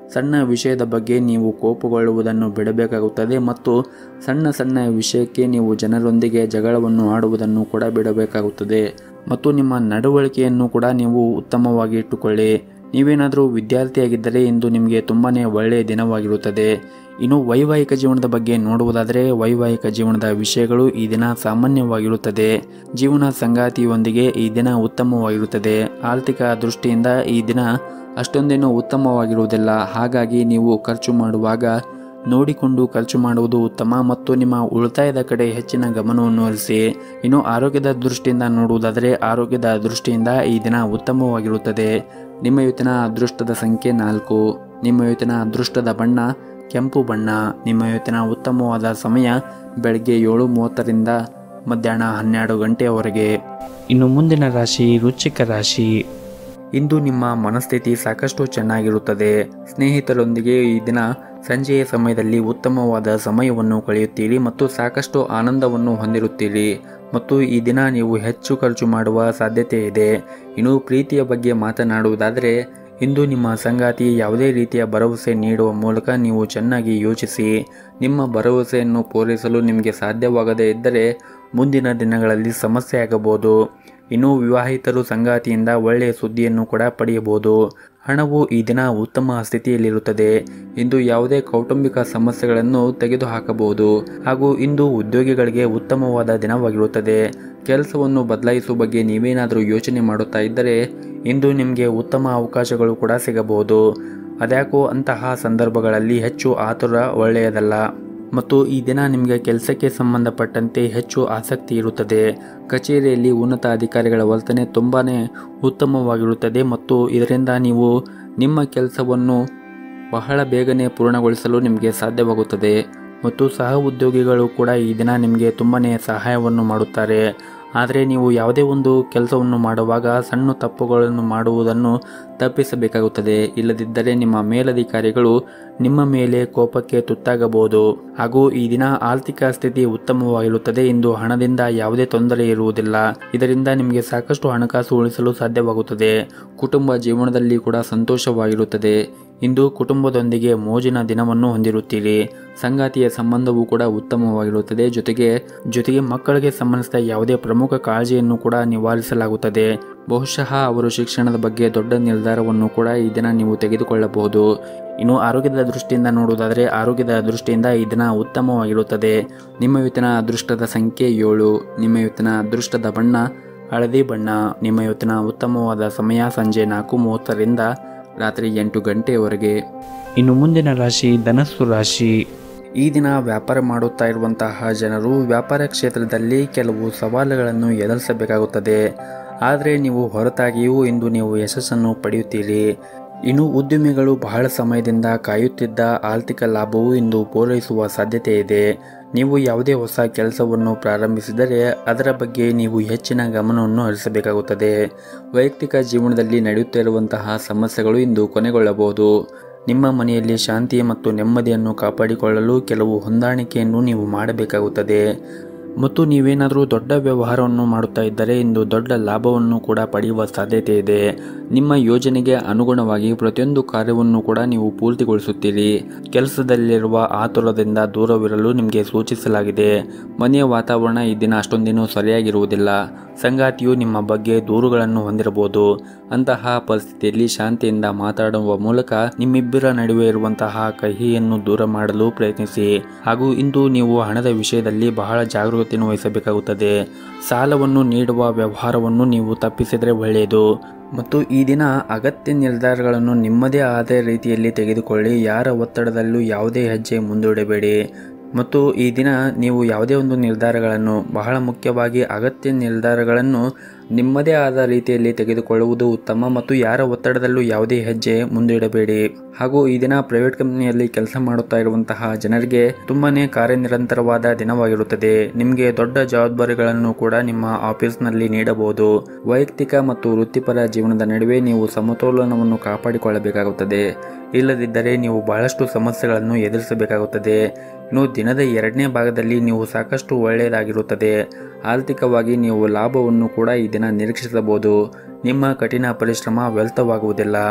ಸಣ್ಣ ವಿಷಯದ ಬಗ್ಗೆ ನೀವು ಕೋಪಗೊಳ್ಳುವುದನ್ನು ಬಿಡಬೇಕಾಗುತ್ತದೆ ಮತ್ತು ಸಣ್ಣ ಸಣ್ಣ ವಿಷಯಕ್ಕೆ ನೀವು ಜನರೊಂದಿಗೆ ಜಗಳವನ್ನು ಆಡುವುದನ್ನು ಕೂಡ ಬಿಡಬೇಕಾಗುತ್ತದೆ ಮತ್ತು ನಿಮ್ಮ ನಡವಳಿಕೆಯನ್ನು ಕೂಡ ನೀವು ಉತ್ತಮವಾಗಿ ಇಟ್ಟುಕೊಳ್ಳಿ ನೀವೇನಾದರೂ ವಿದ್ಯಾರ್ಥಿಯಾಗಿದ್ದರೆ ಇಂದು ನಿಮಗೆ ತುಂಬಾ ಒಳ್ಳೆಯ ದಿನವಾಗಿರುತ್ತದೆ ಇನ್ನು ವೈವಾಹಿಕ ಜೀವನದ ಬಗ್ಗೆ ನೋಡುವುದಾದರೆ ವೈವಾಹಿಕ ಜೀವನದ ವಿಷಯಗಳು ಈ ದಿನ ಸಾಮಾನ್ಯವಾಗಿರುತ್ತದೆ ಜೀವನ ಸಂಗಾತಿಯೊಂದಿಗೆ ಈ ದಿನ ಉತ್ತಮವಾಗಿರುತ್ತದೆ ಆರ್ಥಿಕ ದೃಷ್ಟಿಯಿಂದ ಈ ದಿನ ಅಷ್ಟೊಂದೇನು ಉತ್ತಮವಾಗಿರುವುದಿಲ್ಲ ಹಾಗಾಗಿ ನೀವು ಖರ್ಚು ಮಾಡುವಾಗ ನೋಡಿಕೊಂಡು ಖರ್ಚು ಮಾಡುವುದು ಉತ್ತಮ ಮತ್ತು ನಿಮ್ಮ ಉಳಿತಾಯದ ಕಡೆ ಹೆಚ್ಚಿನ ಗಮನವನ್ನು ಹರಿಸಿ ಇನ್ನು ಆರೋಗ್ಯದ ದೃಷ್ಟಿಯಿಂದ ನೋಡುವುದಾದರೆ ಆರೋಗ್ಯದ ದೃಷ್ಟಿಯಿಂದ ಈ ದಿನ ಉತ್ತಮವಾಗಿರುತ್ತದೆ ನಿಮ್ಮ ಇವತ್ತಿನ ಅದೃಷ್ಟದ ಸಂಖ್ಯೆ ನಾಲ್ಕು ನಿಮ್ಮ ಇವತ್ತಿನ ಅದೃಷ್ಟದ ಬಣ್ಣ ಕೆಂಪು ಬಣ್ಣ ನಿಮ್ಮ ಇವತ್ತಿನ ಉತ್ತಮವಾದ ಸಮಯ ಬೆಳಗ್ಗೆ ಏಳು ಮೂವತ್ತರಿಂದ ಮಧ್ಯಾಹ್ನ ಹನ್ನೆರಡು ಗಂಟೆಯವರೆಗೆ ಇನ್ನು ಮುಂದಿನ ರಾಶಿ ವೃಶ್ಚಿಕ ರಾಶಿ ಇಂದು ನಿಮ್ಮ ಮನಸ್ಥಿತಿ ಸಾಕಷ್ಟು ಚೆನ್ನಾಗಿರುತ್ತದೆ ಸ್ನೇಹಿತರೊಂದಿಗೆ ಈ ದಿನ ಸಂಜೆಯ ಸಮಯದಲ್ಲಿ ಉತ್ತಮವಾದ ಸಮಯವನ್ನು ಕಳೆಯುತ್ತೀರಿ ಮತ್ತು ಸಾಕಷ್ಟು ಆನಂದವನ್ನು ಹೊಂದಿರುತ್ತೀರಿ ಮತ್ತು ಈ ದಿನ ನೀವು ಹೆಚ್ಚು ಖರ್ಚು ಮಾಡುವ ಸಾಧ್ಯತೆ ಇದೆ ಇನ್ನು ಪ್ರೀತಿಯ ಬಗ್ಗೆ ಮಾತನಾಡುವುದಾದರೆ ಇಂದು ನಿಮ್ಮ ಸಂಗಾತಿ ಯಾವುದೇ ರೀತಿಯ ಭರವಸೆ ನೀಡುವ ಮೂಲಕ ನೀವು ಚೆನ್ನಾಗಿ ಯೋಚಿಸಿ ನಿಮ್ಮ ಭರವಸೆಯನ್ನು ಪೂರೈಸಲು ನಿಮಗೆ ಸಾಧ್ಯವಾಗದೇ ಇದ್ದರೆ ಮುಂದಿನ ದಿನಗಳಲ್ಲಿ ಸಮಸ್ಯೆ ಆಗಬಹುದು ಇನ್ನು ವಿವಾಹಿತರು ಸಂಗಾತಿಯಿಂದ ಒಳ್ಳೆಯ ಸುದ್ದಿಯನ್ನು ಕೂಡ ಪಡೆಯಬಹುದು ಹಣವು ಈ ದಿನ ಉತ್ತಮ ಸ್ಥಿತಿಯಲ್ಲಿರುತ್ತದೆ ಇಂದು ಯಾವುದೇ ಕೌಟುಂಬಿಕ ಸಮಸ್ಯೆಗಳನ್ನು ತೆಗೆದುಹಾಕಬಹುದು ಹಾಗೂ ಇಂದು ಉದ್ಯೋಗಿಗಳಿಗೆ ಉತ್ತಮವಾದ ದಿನವಾಗಿರುತ್ತದೆ ಕೆಲಸವನ್ನು ಬದಲಾಯಿಸುವ ಬಗ್ಗೆ ನೀವೇನಾದರೂ ಯೋಚನೆ ಮಾಡುತ್ತಾ ಇದ್ದರೆ ಇಂದು ನಿಮಗೆ ಉತ್ತಮ ಅವಕಾಶಗಳು ಕೂಡ ಸಿಗಬಹುದು ಅದ್ಯಾಕೋ ಅಂತಹ ಸಂದರ್ಭಗಳಲ್ಲಿ ಹೆಚ್ಚು ಆತುರ ಒಳ್ಳೆಯದಲ್ಲ ಮತ್ತು ಈ ದಿನ ನಿಮಗೆ ಕೆಲಸಕ್ಕೆ ಸಂಬಂಧಪಟ್ಟಂತೆ ಹೆಚ್ಚು ಆಸಕ್ತಿ ಇರುತ್ತದೆ ಕಚೇರಿಯಲ್ಲಿ ಉನ್ನತ ಅಧಿಕಾರಿಗಳ ವರ್ತನೆ ತುಂಬಾ ಉತ್ತಮವಾಗಿರುತ್ತದೆ ಮತ್ತು ಇದರಿಂದ ನೀವು ನಿಮ್ಮ ಕೆಲಸವನ್ನು ಬಹಳ ಬೇಗನೆ ಪೂರ್ಣಗೊಳಿಸಲು ನಿಮಗೆ ಸಾಧ್ಯವಾಗುತ್ತದೆ ಮತ್ತು ಸಹ ಉದ್ಯೋಗಿಗಳು ಕೂಡ ಈ ದಿನ ನಿಮಗೆ ತುಂಬಾ ಸಹಾಯವನ್ನು ಮಾಡುತ್ತಾರೆ ಆದರೆ ನೀವು ಯಾವುದೇ ಒಂದು ಕೆಲಸವನ್ನು ಮಾಡುವಾಗ ಸಣ್ಣ ತಪ್ಪುಗಳನ್ನು ಮಾಡುವುದನ್ನು ತಪ್ಪಿಸಬೇಕಾಗುತ್ತದೆ ಇಲ್ಲದಿದ್ದರೆ ನಿಮ್ಮ ಮೇಲಧಿಕಾರಿಗಳು ನಿಮ್ಮ ಮೇಲೆ ಕೋಪಕ್ಕೆ ತುತ್ತಾಗಬಹುದು ಹಾಗೂ ಈ ದಿನ ಆರ್ಥಿಕ ಸ್ಥಿತಿ ಉತ್ತಮವಾಗಿರುತ್ತದೆ ಇಂದು ಹಣದಿಂದ ಯಾವುದೇ ತೊಂದರೆ ಇರುವುದಿಲ್ಲ ಇದರಿಂದ ನಿಮಗೆ ಸಾಕಷ್ಟು ಹಣಕಾಸು ಉಳಿಸಲು ಸಾಧ್ಯವಾಗುತ್ತದೆ ಕುಟುಂಬ ಜೀವನದಲ್ಲಿ ಕೂಡ ಸಂತೋಷವಾಗಿರುತ್ತದೆ ಇಂದು ಕುಟುಂಬದೊಂದಿಗೆ ಮೋಜಿನ ದಿನವನ್ನು ಹೊಂದಿರುತ್ತೀರಿ ಸಂಗಾತಿಯ ಸಂಬಂಧವೂ ಕೂಡ ಉತ್ತಮವಾಗಿರುತ್ತದೆ ಜೊತೆಗೆ ಜೊತೆಗೆ ಮಕ್ಕಳಿಗೆ ಸಂಬಂಧಿಸಿದ ಯಾವುದೇ ಪ್ರಮುಖ ಕಾಳಜಿಯನ್ನು ಕೂಡ ನಿವಾರಿಸಲಾಗುತ್ತದೆ ಬಹುಶಃ ಅವರು ಶಿಕ್ಷಣದ ಬಗ್ಗೆ ದೊಡ್ಡ ನಿರ್ಧಾರವನ್ನು ಕೂಡ ಈ ದಿನ ನೀವು ತೆಗೆದುಕೊಳ್ಳಬಹುದು ಇನ್ನು ಆರೋಗ್ಯದ ದೃಷ್ಟಿಯಿಂದ ನೋಡುವುದಾದರೆ ಆರೋಗ್ಯದ ದೃಷ್ಟಿಯಿಂದ ಈ ದಿನ ಉತ್ತಮವಾಗಿರುತ್ತದೆ ನಿಮ್ಮ ಇವತ್ತಿನ ಅದೃಷ್ಟದ ಸಂಖ್ಯೆ ಏಳು ನಿಮ್ಮ ಇವತ್ತಿನ ಅದೃಷ್ಟದ ಬಣ್ಣ ಹಳದಿ ಬಣ್ಣ ನಿಮ್ಮ ಇವತ್ತಿನ ಉತ್ತಮವಾದ ಸಮಯ ಸಂಜೆ ನಾಲ್ಕು ಮೂವತ್ತರಿಂದ ರಾತ್ರಿ ಎಂಟು ಗಂಟೆಯವರೆಗೆ ಇನ್ನು ಮುಂದಿನ ರಾಶಿ ಧನಸ್ಸು ರಾಶಿ ಈ ದಿನ ವ್ಯಾಪಾರ ಮಾಡುತ್ತಾ ಇರುವಂತಹ ಜನರು ವ್ಯಾಪಾರ ಕ್ಷೇತ್ರದಲ್ಲಿ ಕೆಲವು ಸವಾಲುಗಳನ್ನು ಎದುರಿಸಬೇಕಾಗುತ್ತದೆ ಆದರೆ ನೀವು ಹೊರತಾಗಿಯೂ ಇಂದು ನೀವು ಯಶಸ್ಸನ್ನು ಪಡೆಯುತ್ತೀರಿ ಇನ್ನು ಉದ್ಯಮಿಗಳು ಬಹಳ ಸಮಯದಿಂದ ಕಾಯುತ್ತಿದ್ದ ಆರ್ಥಿಕ ಲಾಭವು ಇಂದು ಪೂರೈಸುವ ಸಾಧ್ಯತೆ ಇದೆ ನೀವು ಯಾವುದೇ ಹೊಸ ಕೆಲಸವನ್ನು ಪ್ರಾರಂಭಿಸಿದರೆ ಅದರ ಬಗ್ಗೆ ನೀವು ಹೆಚ್ಚಿನ ಗಮನವನ್ನು ಹರಿಸಬೇಕಾಗುತ್ತದೆ ವೈಯಕ್ತಿಕ ಜೀವನದಲ್ಲಿ ನಡೆಯುತ್ತಿರುವಂತಹ ಸಮಸ್ಯೆಗಳು ಇಂದು ಕೊನೆಗೊಳ್ಳಬಹುದು ನಿಮ್ಮ ಮನೆಯಲ್ಲಿ ಶಾಂತಿ ಮತ್ತು ನೆಮ್ಮದಿಯನ್ನು ಕಾಪಾಡಿಕೊಳ್ಳಲು ಕೆಲವು ಹೊಂದಾಣಿಕೆಯನ್ನು ನೀವು ಮಾಡಬೇಕಾಗುತ್ತದೆ ಮತ್ತು ನೀವೇನಾದರೂ ದೊಡ್ಡ ವ್ಯವಹಾರವನ್ನು ಮಾಡುತ್ತಾ ಇದ್ದರೆ ಇಂದು ದೊಡ್ಡ ಲಾಭವನ್ನು ಕೂಡ ಪಡೆಯುವ ಸಾಧ್ಯತೆ ಇದೆ ನಿಮ್ಮ ಯೋಜನೆಗೆ ಅನುಗುಣವಾಗಿ ಪ್ರತಿಯೊಂದು ಕಾರ್ಯವನ್ನು ಕೂಡ ನೀವು ಪೂರ್ತಿಗೊಳಿಸುತ್ತೀರಿ ಕೆಲಸದಲ್ಲಿರುವ ಆತುರದಿಂದ ದೂರವಿರಲು ನಿಮಗೆ ಸೂಚಿಸಲಾಗಿದೆ ಮನೆಯ ವಾತಾವರಣ ಈ ದಿನ ಅಷ್ಟೊಂದೇನು ಸರಿಯಾಗಿರುವುದಿಲ್ಲ ಸಂಗಾತಿಯು ನಿಮ್ಮ ಬಗ್ಗೆ ದೂರುಗಳನ್ನು ಹೊಂದಿರಬಹುದು ಅಂತಹ ಪರಿಸ್ಥಿತಿಯಲ್ಲಿ ಶಾಂತಿಯಿಂದ ಮಾತಾಡುವ ಮೂಲಕ ನಿಮ್ಮಿಬ್ಬರ ನಡುವೆ ಇರುವಂತಹ ಕಹಿಯನ್ನು ದೂರ ಮಾಡಲು ಪ್ರಯತ್ನಿಸಿ ಹಾಗೂ ಇಂದು ನೀವು ಹಣದ ವಿಷಯದಲ್ಲಿ ಬಹಳ ಜಾಗರೂಕತೆಯನ್ನು ವಹಿಸಬೇಕಾಗುತ್ತದೆ ಸಾಲವನ್ನು ನೀಡುವ ವ್ಯವಹಾರವನ್ನು ನೀವು ತಪ್ಪಿಸಿದರೆ ಒಳ್ಳೆಯದು ಮತ್ತು ಈ ದಿನ ಅಗತ್ಯ ನಿರ್ಧಾರಗಳನ್ನು ನಿಮ್ಮದೇ ಆದ ರೀತಿಯಲ್ಲಿ ತೆಗೆದುಕೊಳ್ಳಿ ಯಾರ ಒತ್ತಡದಲ್ಲೂ ಯಾವುದೇ ಹೆಜ್ಜೆ ಮುಂದೂಡಬೇಡಿ ಮತ್ತು ಈ ದಿನ ನೀವು ಯಾವುದೇ ಒಂದು ನಿರ್ಧಾರಗಳನ್ನು ಬಹಳ ಮುಖ್ಯವಾಗಿ ಅಗತ್ಯ ನಿರ್ಧಾರಗಳನ್ನು ನಿಮ್ಮದೇ ಆದ ರೀತಿಯಲ್ಲಿ ತೆಗೆದುಕೊಳ್ಳುವುದು ಉತ್ತಮ ಮತ್ತು ಯಾರ ಒತ್ತಡದಲ್ಲೂ ಯಾವುದೇ ಹೆಜ್ಜೆ ಮುಂದಿಡಬೇಡಿ ಹಾಗೂ ಈ ದಿನ ಪ್ರೈವೇಟ್ ಕಂಪನಿಯಲ್ಲಿ ಕೆಲಸ ಮಾಡುತ್ತಾ ಇರುವಂತಹ ಜನರಿಗೆ ತುಂಬಾನೇ ಕಾರ್ಯನಿರಂತರವಾದ ದಿನವಾಗಿರುತ್ತದೆ ನಿಮಗೆ ದೊಡ್ಡ ಜವಾಬ್ದಾರಿಗಳನ್ನು ಕೂಡ ನಿಮ್ಮ ಆಫೀಸ್ನಲ್ಲಿ ನೀಡಬಹುದು ವೈಯಕ್ತಿಕ ಮತ್ತು ವೃತ್ತಿಪರ ಜೀವನದ ನಡುವೆ ನೀವು ಸಮತೋಲನವನ್ನು ಕಾಪಾಡಿಕೊಳ್ಳಬೇಕಾಗುತ್ತದೆ ಇಲ್ಲದಿದ್ದರೆ ನೀವು ಬಹಳಷ್ಟು ಸಮಸ್ಯೆಗಳನ್ನು ಎದುರಿಸಬೇಕಾಗುತ್ತದೆ ಇನ್ನು ದಿನದ ಎರಡನೇ ಭಾಗದಲ್ಲಿ ನೀವು ಸಾಕಷ್ಟು ಒಳ್ಳೆಯದಾಗಿರುತ್ತದೆ ಆರ್ಥಿಕವಾಗಿ ನೀವು ಲಾಭವನ್ನು ಕೂಡ ಈ ದಿನ ನಿರೀಕ್ಷಿಸಬಹುದು ನಿಮ್ಮ ಕಠಿಣ ಪರಿಶ್ರಮ ವ್ಯರ್ಥವಾಗುವುದಿಲ್ಲ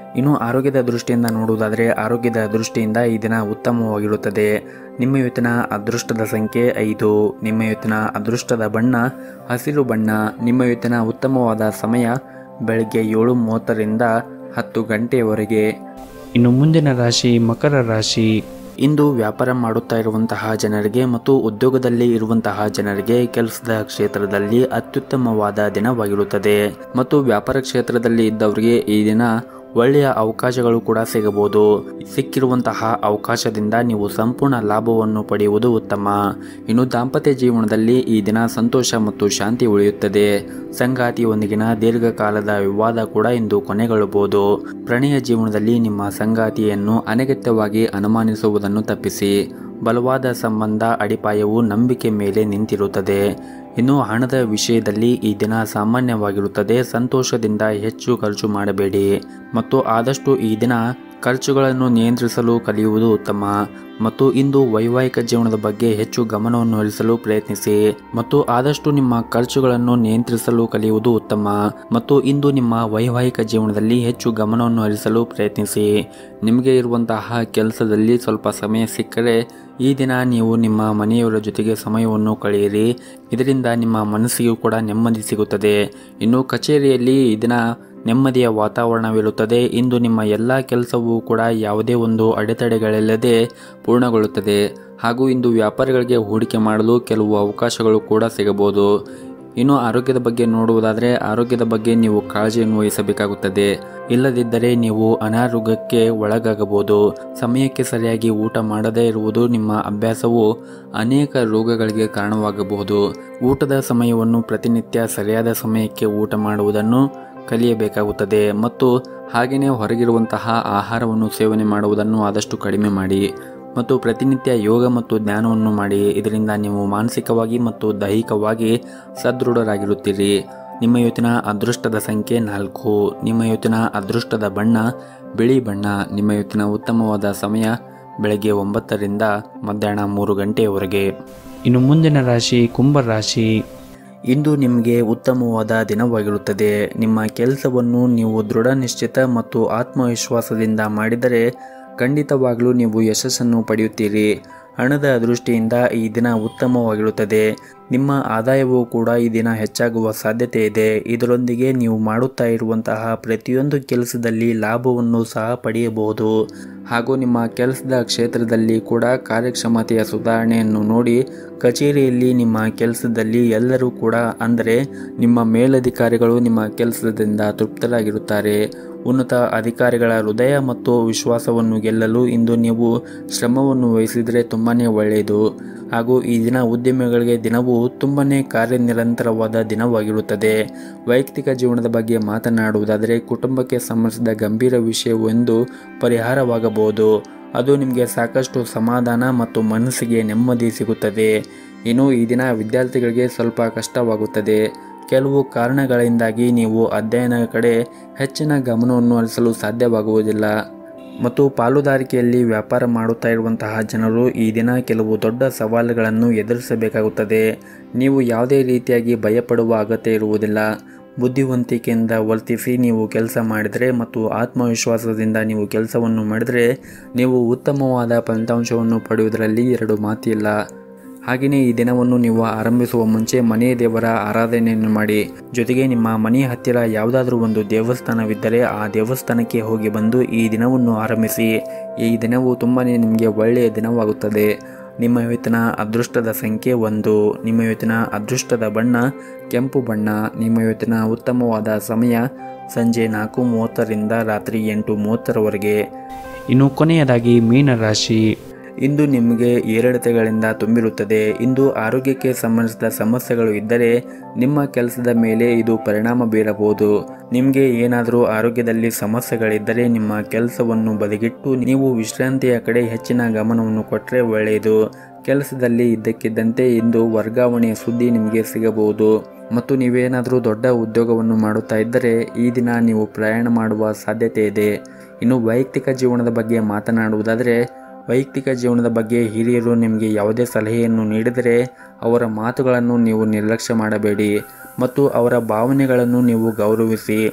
ಇನ್ನು ಆರೋಗ್ಯದ ದೃಷ್ಟಿಯಿಂದ ನೋಡುವುದಾದರೆ ಆರೋಗ್ಯದ ದೃಷ್ಟಿಯಿಂದ ಈ ದಿನ ಉತ್ತಮವಾಗಿರುತ್ತದೆ ನಿಮ್ಮ ಇವತ್ತಿನ ಅದೃಷ್ಟದ ಸಂಖ್ಯೆ ಐದು ನಿಮ್ಮ ಇವತ್ತಿನ ಅದೃಷ್ಟದ ಬಣ್ಣ ಹಸಿರು ಬಣ್ಣ ನಿಮ್ಮ ಇವತ್ತಿನ ಉತ್ತಮವಾದ ಸಮಯ ಬೆಳಗ್ಗೆ ಏಳು ಮೂವತ್ತರಿಂದ ಹತ್ತು ಗಂಟೆಯವರೆಗೆ ಇನ್ನು ಮುಂದಿನ ರಾಶಿ ಮಕರ ರಾಶಿ ಇಂದು ವ್ಯಾಪಾರ ಮಾಡುತ್ತಾ ಇರುವಂತಹ ಜನರಿಗೆ ಮತ್ತು ಉದ್ಯೋಗದಲ್ಲಿ ಇರುವಂತಹ ಜನರಿಗೆ ಕೆಲಸದ ಕ್ಷೇತ್ರದಲ್ಲಿ ಅತ್ಯುತ್ತಮವಾದ ದಿನವಾಗಿರುತ್ತದೆ ಮತ್ತು ವ್ಯಾಪಾರ ಕ್ಷೇತ್ರದಲ್ಲಿ ಇದ್ದವರಿಗೆ ಈ ದಿನ ಒಳ್ಳೆಯ ಅವಕಾಶಗಳು ಕೂಡ ಸಿಗಬಹುದು ಸಿಕ್ಕಿರುವಂತಹ ಅವಕಾಶದಿಂದ ನೀವು ಸಂಪೂರ್ಣ ಲಾಭವನ್ನು ಪಡೆಯುವುದು ಉತ್ತಮ ಇನ್ನು ದಾಂಪತ್ಯ ಜೀವನದಲ್ಲಿ ಈ ದಿನ ಸಂತೋಷ ಮತ್ತು ಶಾಂತಿ ಉಳಿಯುತ್ತದೆ ಸಂಗಾತಿಯೊಂದಿಗಿನ ದೀರ್ಘಕಾಲದ ವಿವಾದ ಕೂಡ ಇಂದು ಕೊನೆಗೊಳ್ಳಬಹುದು ಪ್ರಣಯ ಜೀವನದಲ್ಲಿ ನಿಮ್ಮ ಸಂಗಾತಿಯನ್ನು ಅನಗತ್ಯವಾಗಿ ಅನುಮಾನಿಸುವುದನ್ನು ತಪ್ಪಿಸಿ ಬಲವಾದ ಸಂಬಂಧ ಅಡಿಪಾಯವು ನಂಬಿಕೆ ಮೇಲೆ ನಿಂತಿರುತ್ತದೆ ಇನ್ನು ಹಣದ ವಿಷಯದಲ್ಲಿ ಈ ದಿನ ಸಾಮಾನ್ಯವಾಗಿರುತ್ತದೆ ಸಂತೋಷದಿಂದ ಹೆಚ್ಚು ಖರ್ಚು ಮಾಡಬೇಡಿ ಮತ್ತು ಆದಷ್ಟು ಈ ದಿನ ಖರ್ಚುಗಳನ್ನು ನಿಯಂತ್ರಿಸಲು ಕಲಿಯುವುದು ಉತ್ತಮ ಮತ್ತು ಇಂದು ವೈವಾಹಿಕ ಜೀವನದ ಬಗ್ಗೆ ಹೆಚ್ಚು ಗಮನವನ್ನು ಹರಿಸಲು ಪ್ರಯತ್ನಿಸಿ ಮತ್ತು ಆದಷ್ಟು ನಿಮ್ಮ ಖರ್ಚುಗಳನ್ನು ನಿಯಂತ್ರಿಸಲು ಕಲಿಯುವುದು ಉತ್ತಮ ಮತ್ತು ಇಂದು ನಿಮ್ಮ ವೈವಾಹಿಕ ಜೀವನದಲ್ಲಿ ಹೆಚ್ಚು ಗಮನವನ್ನು ಹರಿಸಲು ಪ್ರಯತ್ನಿಸಿ ನಿಮಗೆ ಇರುವಂತಹ ಕೆಲಸದಲ್ಲಿ ಸ್ವಲ್ಪ ಸಮಯ ಸಿಕ್ಕರೆ ಈ ದಿನ ನೀವು ನಿಮ್ಮ ಮನೆಯವರ ಜೊತೆಗೆ ಸಮಯವನ್ನು ಕಳೆಯಿರಿ ಇದರಿಂದ ನಿಮ್ಮ ಮನಸ್ಸಿಗೂ ಕೂಡ ನೆಮ್ಮದಿ ಸಿಗುತ್ತದೆ ಇನ್ನು ಕಚೇರಿಯಲ್ಲಿ ಈ ದಿನ ನೆಮ್ಮದಿಯ ವಾತಾವರಣವಿರುತ್ತದೆ ಇಂದು ನಿಮ್ಮ ಎಲ್ಲ ಕೆಲಸವೂ ಕೂಡ ಯಾವುದೇ ಒಂದು ಅಡೆತಡೆಗಳಿಲ್ಲದೆ ಪೂರ್ಣಗೊಳ್ಳುತ್ತದೆ ಹಾಗೂ ಇಂದು ವ್ಯಾಪಾರಿಗಳಿಗೆ ಹೂಡಿಕೆ ಮಾಡಲು ಕೆಲವು ಅವಕಾಶಗಳು ಕೂಡ ಸಿಗಬಹುದು ಇನ್ನು ಆರೋಗ್ಯದ ಬಗ್ಗೆ ನೋಡುವುದಾದರೆ ಆರೋಗ್ಯದ ಬಗ್ಗೆ ನೀವು ಕಾಳಜಿಯನ್ನು ವಹಿಸಬೇಕಾಗುತ್ತದೆ ಇಲ್ಲದಿದ್ದರೆ ನೀವು ಅನಾರೋಗ್ಯಕ್ಕೆ ಒಳಗಾಗಬಹುದು ಸಮಯಕ್ಕೆ ಸರಿಯಾಗಿ ಊಟ ಮಾಡದೇ ಇರುವುದು ನಿಮ್ಮ ಅಭ್ಯಾಸವು ಅನೇಕ ರೋಗಗಳಿಗೆ ಕಾರಣವಾಗಬಹುದು ಊಟದ ಸಮಯವನ್ನು ಪ್ರತಿನಿತ್ಯ ಸರಿಯಾದ ಸಮಯಕ್ಕೆ ಊಟ ಮಾಡುವುದನ್ನು ಕಲಿಯಬೇಕಾಗುತ್ತದೆ ಮತ್ತು ಹಾಗೆಯೇ ಹೊರಗಿರುವಂತಹ ಆಹಾರವನ್ನು ಸೇವನೆ ಮಾಡುವುದನ್ನು ಆದಷ್ಟು ಕಡಿಮೆ ಮಾಡಿ ಮತ್ತು ಪ್ರತಿನಿತ್ಯ ಯೋಗ ಮತ್ತು ಧ್ಯಾನವನ್ನು ಮಾಡಿ ಇದರಿಂದ ನೀವು ಮಾನಸಿಕವಾಗಿ ಮತ್ತು ದೈಹಿಕವಾಗಿ ಸದೃಢರಾಗಿರುತ್ತೀರಿ ನಿಮ್ಮ ಇವತ್ತಿನ ಅದೃಷ್ಟದ ಸಂಖ್ಯೆ ನಾಲ್ಕು ನಿಮ್ಮ ಇವತ್ತಿನ ಅದೃಷ್ಟದ ಬಣ್ಣ ಬಿಳಿ ಬಣ್ಣ ನಿಮ್ಮ ಇವತ್ತಿನ ಉತ್ತಮವಾದ ಸಮಯ ಬೆಳಗ್ಗೆ ಒಂಬತ್ತರಿಂದ ಮಧ್ಯಾಹ್ನ ಮೂರು ಗಂಟೆಯವರೆಗೆ ಇನ್ನು ಮುಂದಿನ ರಾಶಿ ಕುಂಭ ರಾಶಿ ಇಂದು ನಿಮಗೆ ಉತ್ತಮವಾದ ದಿನವಾಗಿರುತ್ತದೆ ನಿಮ್ಮ ಕೆಲಸವನ್ನು ನೀವು ದೃಢ ನಿಶ್ಚಿತ ಮತ್ತು ಆತ್ಮವಿಶ್ವಾಸದಿಂದ ಮಾಡಿದರೆ ಖಂಡಿತವಾಗಲೂ ನೀವು ಯಶಸ್ಸನ್ನು ಪಡೆಯುತ್ತೀರಿ ಹಣದ ದೃಷ್ಟಿಯಿಂದ ಈ ದಿನ ಉತ್ತಮವಾಗಿರುತ್ತದೆ ನಿಮ್ಮ ಆದಾಯವೂ ಕೂಡ ಈ ದಿನ ಹೆಚ್ಚಾಗುವ ಸಾಧ್ಯತೆ ಇದೆ ಇದರೊಂದಿಗೆ ನೀವು ಮಾಡುತ್ತಾ ಇರುವಂತಹ ಪ್ರತಿಯೊಂದು ಕೆಲಸದಲ್ಲಿ ಲಾಭವನ್ನು ಸಹ ಪಡೆಯಬಹುದು ಹಾಗೂ ನಿಮ್ಮ ಕೆಲಸದ ಕ್ಷೇತ್ರದಲ್ಲಿ ಕೂಡ ಕಾರ್ಯಕ್ಷಮತೆಯ ಸುಧಾರಣೆಯನ್ನು ನೋಡಿ ಕಚೇರಿಯಲ್ಲಿ ನಿಮ್ಮ ಕೆಲಸದಲ್ಲಿ ಎಲ್ಲರೂ ಕೂಡ ಅಂದರೆ ನಿಮ್ಮ ಮೇಲಧಿಕಾರಿಗಳು ನಿಮ್ಮ ಕೆಲಸದಿಂದ ತೃಪ್ತರಾಗಿರುತ್ತಾರೆ ಉನ್ನತ ಅಧಿಕಾರಿಗಳ ಹೃದಯ ಮತ್ತು ವಿಶ್ವಾಸವನ್ನು ಗೆಲ್ಲಲು ಇಂದು ನೀವು ಶ್ರಮವನ್ನು ವಹಿಸಿದರೆ ತುಂಬಾ ಒಳ್ಳೆಯದು ಹಾಗೂ ಈ ದಿನ ಉದ್ಯಮಿಗಳಿಗೆ ದಿನವೂ ತುಂಬಾ ಕಾರ್ಯನಿರಂತರವಾದ ದಿನವಾಗಿರುತ್ತದೆ ವೈಯಕ್ತಿಕ ಜೀವನದ ಬಗ್ಗೆ ಮಾತನಾಡುವುದಾದರೆ ಕುಟುಂಬಕ್ಕೆ ಸಂಬಂಧಿಸಿದ ಗಂಭೀರ ವಿಷಯವೆಂದು ಪರಿಹಾರವಾಗಬಹುದು ಅದು ನಿಮಗೆ ಸಾಕಷ್ಟು ಸಮಾಧಾನ ಮತ್ತು ಮನಸ್ಸಿಗೆ ನೆಮ್ಮದಿ ಸಿಗುತ್ತದೆ ಇನ್ನು ಈ ದಿನ ವಿದ್ಯಾರ್ಥಿಗಳಿಗೆ ಸ್ವಲ್ಪ ಕಷ್ಟವಾಗುತ್ತದೆ ಕೆಲವು ಕಾರಣಗಳಿಂದಾಗಿ ನೀವು ಅಧ್ಯಯನ ಕಡೆ ಹೆಚ್ಚಿನ ಗಮನವನ್ನು ಹರಿಸಲು ಸಾಧ್ಯವಾಗುವುದಿಲ್ಲ ಮತ್ತು ಪಾಲುದಾರಿಕೆಯಲ್ಲಿ ವ್ಯಾಪಾರ ಮಾಡುತ್ತಾ ಇರುವಂತಹ ಜನರು ಈ ದಿನ ಕೆಲವು ದೊಡ್ಡ ಸವಾಲುಗಳನ್ನು ಎದುರಿಸಬೇಕಾಗುತ್ತದೆ ನೀವು ಯಾವುದೇ ರೀತಿಯಾಗಿ ಭಯಪಡುವ ಅಗತ್ಯ ಇರುವುದಿಲ್ಲ ಬುದ್ಧಿವಂತಿಕೆಯಿಂದ ವರ್ತಿಸಿ ನೀವು ಕೆಲಸ ಮಾಡಿದರೆ ಮತ್ತು ಆತ್ಮವಿಶ್ವಾಸದಿಂದ ನೀವು ಕೆಲಸವನ್ನು ಮಾಡಿದರೆ ನೀವು ಉತ್ತಮವಾದ ಫಲಿತಾಂಶವನ್ನು ಪಡೆಯುವುದರಲ್ಲಿ ಎರಡು ಮಾತಿಲ್ಲ ಹಾಗೆಯೇ ಈ ದಿನವನ್ನು ನೀವು ಆರಂಭಿಸುವ ಮುಂಚೆ ಮನೆ ದೇವರ ಆರಾಧನೆಯನ್ನು ಮಾಡಿ ಜೊತೆಗೆ ನಿಮ್ಮ ಮನೆಯ ಹತ್ತಿರ ಯಾವುದಾದ್ರೂ ಒಂದು ದೇವಸ್ಥಾನವಿದ್ದರೆ ಆ ದೇವಸ್ಥಾನಕ್ಕೆ ಹೋಗಿ ಬಂದು ಈ ದಿನವನ್ನು ಆರಂಭಿಸಿ ಈ ದಿನವು ತುಂಬಾ ನಿಮಗೆ ಒಳ್ಳೆಯ ದಿನವಾಗುತ್ತದೆ ನಿಮ್ಮ ಇವತ್ತಿನ ಅದೃಷ್ಟದ ಸಂಖ್ಯೆ ಒಂದು ನಿಮ್ಮ ಇವತ್ತಿನ ಅದೃಷ್ಟದ ಬಣ್ಣ ಕೆಂಪು ಬಣ್ಣ ನಿಮ್ಮ ಇವತ್ತಿನ ಉತ್ತಮವಾದ ಸಮಯ ಸಂಜೆ ನಾಲ್ಕು ಮೂವತ್ತರಿಂದ ರಾತ್ರಿ ಎಂಟು ಮೂವತ್ತರವರೆಗೆ ಇನ್ನು ಕೊನೆಯದಾಗಿ ಮೀನರಾಶಿ ಇಂದು ನಿಮಗೆ ಏರಿಳಿತಗಳಿಂದ ತುಂಬಿರುತ್ತದೆ ಇಂದು ಆರೋಗ್ಯಕ್ಕೆ ಸಂಬಂಧಿಸಿದ ಸಮಸ್ಯೆಗಳು ಇದ್ದರೆ ನಿಮ್ಮ ಕೆಲಸದ ಮೇಲೆ ಇದು ಪರಿಣಾಮ ಬೀರಬಹುದು ನಿಮಗೆ ಏನಾದರೂ ಆರೋಗ್ಯದಲ್ಲಿ ಸಮಸ್ಯೆಗಳಿದ್ದರೆ ನಿಮ್ಮ ಕೆಲಸವನ್ನು ಬದಿಗಿಟ್ಟು ನೀವು ವಿಶ್ರಾಂತಿಯ ಕಡೆ ಹೆಚ್ಚಿನ ಗಮನವನ್ನು ಕೊಟ್ಟರೆ ಒಳ್ಳೆಯದು ಕೆಲಸದಲ್ಲಿ ಇದ್ದಕ್ಕಿದ್ದಂತೆ ಇಂದು ವರ್ಗಾವಣೆಯ ಸುದ್ದಿ ನಿಮಗೆ ಸಿಗಬಹುದು ಮತ್ತು ನೀವೇನಾದರೂ ದೊಡ್ಡ ಉದ್ಯೋಗವನ್ನು ಮಾಡುತ್ತಾ ಇದ್ದರೆ ಈ ದಿನ ನೀವು ಪ್ರಯಾಣ ಮಾಡುವ ಸಾಧ್ಯತೆ ಇದೆ ಇನ್ನು ವೈಯಕ್ತಿಕ ಜೀವನದ ಬಗ್ಗೆ ಮಾತನಾಡುವುದಾದರೆ ವೈಯಕ್ತಿಕ ಜೀವನದ ಬಗ್ಗೆ ಹಿರಿಯರು ನಿಮಗೆ ಯಾವುದೇ ಸಲಹೆಯನ್ನು ನೀಡಿದರೆ ಅವರ ಮಾತುಗಳನ್ನು ನೀವು ನಿರ್ಲಕ್ಷ್ಯ ಮಾಡಬೇಡಿ ಮತ್ತು ಅವರ ಭಾವನೆಗಳನ್ನು ನೀವು ಗೌರವಿಸಿ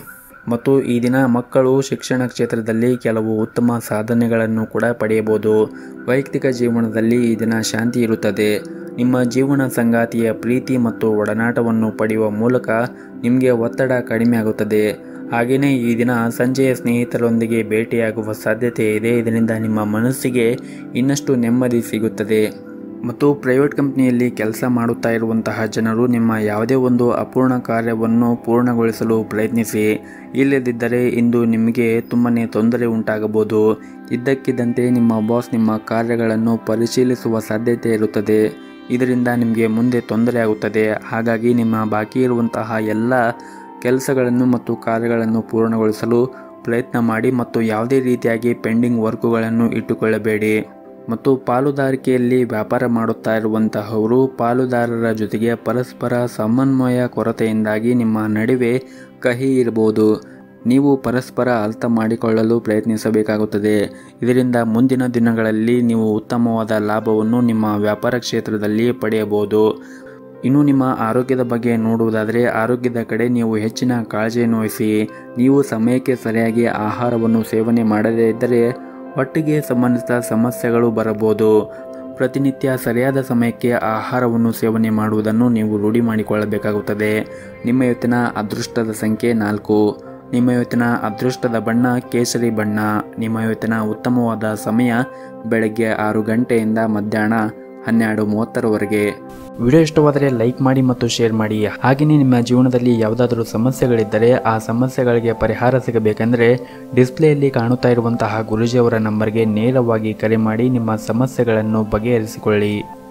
ಮತ್ತು ಈ ದಿನ ಮಕ್ಕಳು ಶಿಕ್ಷಣ ಕ್ಷೇತ್ರದಲ್ಲಿ ಕೆಲವು ಉತ್ತಮ ಸಾಧನೆಗಳನ್ನು ಕೂಡ ಪಡೆಯಬಹುದು ವೈಯಕ್ತಿಕ ಜೀವನದಲ್ಲಿ ಈ ದಿನ ಶಾಂತಿ ಇರುತ್ತದೆ ನಿಮ್ಮ ಜೀವನ ಸಂಗಾತಿಯ ಪ್ರೀತಿ ಮತ್ತು ಒಡನಾಟವನ್ನು ಪಡೆಯುವ ಮೂಲಕ ನಿಮಗೆ ಒತ್ತಡ ಕಡಿಮೆ ಆಗುತ್ತದೆ ಹಾಗೆಯೇ ಈ ದಿನ ಸಂಜೆಯ ಸ್ನೇಹಿತರೊಂದಿಗೆ ಭೇಟಿಯಾಗುವ ಸಾಧ್ಯತೆ ಇದೆ ಇದರಿಂದ ನಿಮ್ಮ ಮನಸ್ಸಿಗೆ ಇನ್ನಷ್ಟು ನೆಮ್ಮದಿ ಸಿಗುತ್ತದೆ ಮತ್ತು ಪ್ರೈವೇಟ್ ಕಂಪ್ನಿಯಲ್ಲಿ ಕೆಲಸ ಮಾಡುತ್ತಾ ಇರುವಂತಹ ಜನರು ನಿಮ್ಮ ಯಾವುದೇ ಒಂದು ಅಪೂರ್ಣ ಕಾರ್ಯವನ್ನು ಪೂರ್ಣಗೊಳಿಸಲು ಪ್ರಯತ್ನಿಸಿ ಇಲ್ಲದಿದ್ದರೆ ಇಂದು ನಿಮಗೆ ತುಂಬಾ ತೊಂದರೆ ಉಂಟಾಗಬಹುದು ಇದ್ದಕ್ಕಿದ್ದಂತೆ ನಿಮ್ಮ ಬಾಸ್ ನಿಮ್ಮ ಕಾರ್ಯಗಳನ್ನು ಪರಿಶೀಲಿಸುವ ಸಾಧ್ಯತೆ ಇರುತ್ತದೆ ಇದರಿಂದ ನಿಮಗೆ ಮುಂದೆ ತೊಂದರೆ ಆಗುತ್ತದೆ ಹಾಗಾಗಿ ನಿಮ್ಮ ಬಾಕಿ ಇರುವಂತಹ ಎಲ್ಲ ಕೆಲಸಗಳನ್ನು ಮತ್ತು ಕಾರ್ಯಗಳನ್ನು ಪೂರ್ಣಗೊಳಿಸಲು ಪ್ರಯತ್ನ ಮಾಡಿ ಮತ್ತು ಯಾವುದೇ ರೀತಿಯಾಗಿ ಪೆಂಡಿಂಗ್ ವರ್ಕುಗಳನ್ನು ಇಟ್ಟುಕೊಳ್ಳಬೇಡಿ ಮತ್ತು ಪಾಲುದಾರಿಕೆಯಲ್ಲಿ ವ್ಯಾಪಾರ ಮಾಡುತ್ತಾ ಇರುವಂತಹವರು ಪಾಲುದಾರರ ಜೊತೆಗೆ ಪರಸ್ಪರ ಸಮನ್ವಯ ಕೊರತೆಯಿಂದಾಗಿ ನಿಮ್ಮ ನಡುವೆ ಕಹಿ ಇರಬಹುದು ನೀವು ಪರಸ್ಪರ ಅರ್ಥ ಮಾಡಿಕೊಳ್ಳಲು ಪ್ರಯತ್ನಿಸಬೇಕಾಗುತ್ತದೆ ಇದರಿಂದ ಮುಂದಿನ ದಿನಗಳಲ್ಲಿ ನೀವು ಉತ್ತಮವಾದ ಲಾಭವನ್ನು ನಿಮ್ಮ ವ್ಯಾಪಾರ ಕ್ಷೇತ್ರದಲ್ಲಿ ಪಡೆಯಬಹುದು ಇನ್ನು ನಿಮ್ಮ ಆರೋಗ್ಯದ ಬಗ್ಗೆ ನೋಡುವುದಾದರೆ ಆರೋಗ್ಯದ ಕಡೆ ನೀವು ಹೆಚ್ಚಿನ ಕಾಳಜಿಯನ್ನು ವಹಿಸಿ ನೀವು ಸಮಯಕ್ಕೆ ಸರಿಯಾಗಿ ಆಹಾರವನ್ನು ಸೇವನೆ ಮಾಡದೇ ಇದ್ದರೆ ಹೊಟ್ಟೆಗೆ ಸಂಬಂಧಿಸಿದ ಸಮಸ್ಯೆಗಳು ಬರಬಹುದು ಪ್ರತಿನಿತ್ಯ ಸರಿಯಾದ ಸಮಯಕ್ಕೆ ಆಹಾರವನ್ನು ಸೇವನೆ ಮಾಡುವುದನ್ನು ನೀವು ರೂಢಿ ಮಾಡಿಕೊಳ್ಳಬೇಕಾಗುತ್ತದೆ ನಿಮ್ಮ ಇವತ್ತಿನ ಅದೃಷ್ಟದ ಸಂಖ್ಯೆ ನಾಲ್ಕು ನಿಮ್ಮ ಇವತ್ತಿನ ಅದೃಷ್ಟದ ಬಣ್ಣ ಕೇಸರಿ ಬಣ್ಣ ನಿಮ್ಮ ಇವತ್ತಿನ ಉತ್ತಮವಾದ ಸಮಯ ಬೆಳಗ್ಗೆ ಆರು ಗಂಟೆಯಿಂದ ಮಧ್ಯಾಹ್ನ ಹನ್ನೆರಡು ಮೂವತ್ತರವರೆಗೆ ವಿಡಿಯೋ ಇಷ್ಟವಾದರೆ ಲೈಕ್ ಮಾಡಿ ಮತ್ತು ಶೇರ್ ಮಾಡಿ ಹಾಗೆಯೇ ನಿಮ್ಮ ಜೀವನದಲ್ಲಿ ಯಾವುದಾದರೂ ಸಮಸ್ಯೆಗಳಿದ್ದರೆ ಆ ಸಮಸ್ಯೆಗಳಿಗೆ ಪರಿಹಾರ ಸಿಗಬೇಕೆಂದರೆ ಡಿಸ್ಪ್ಲೇಯಲ್ಲಿ ಕಾಣುತ್ತಾ ಇರುವಂತಹ ಗುರುಜಿಯವರ ನಂಬರ್ಗೆ ನೇರವಾಗಿ ಕರೆ ಮಾಡಿ ನಿಮ್ಮ ಸಮಸ್ಯೆಗಳನ್ನು ಬಗೆಹರಿಸಿಕೊಳ್ಳಿ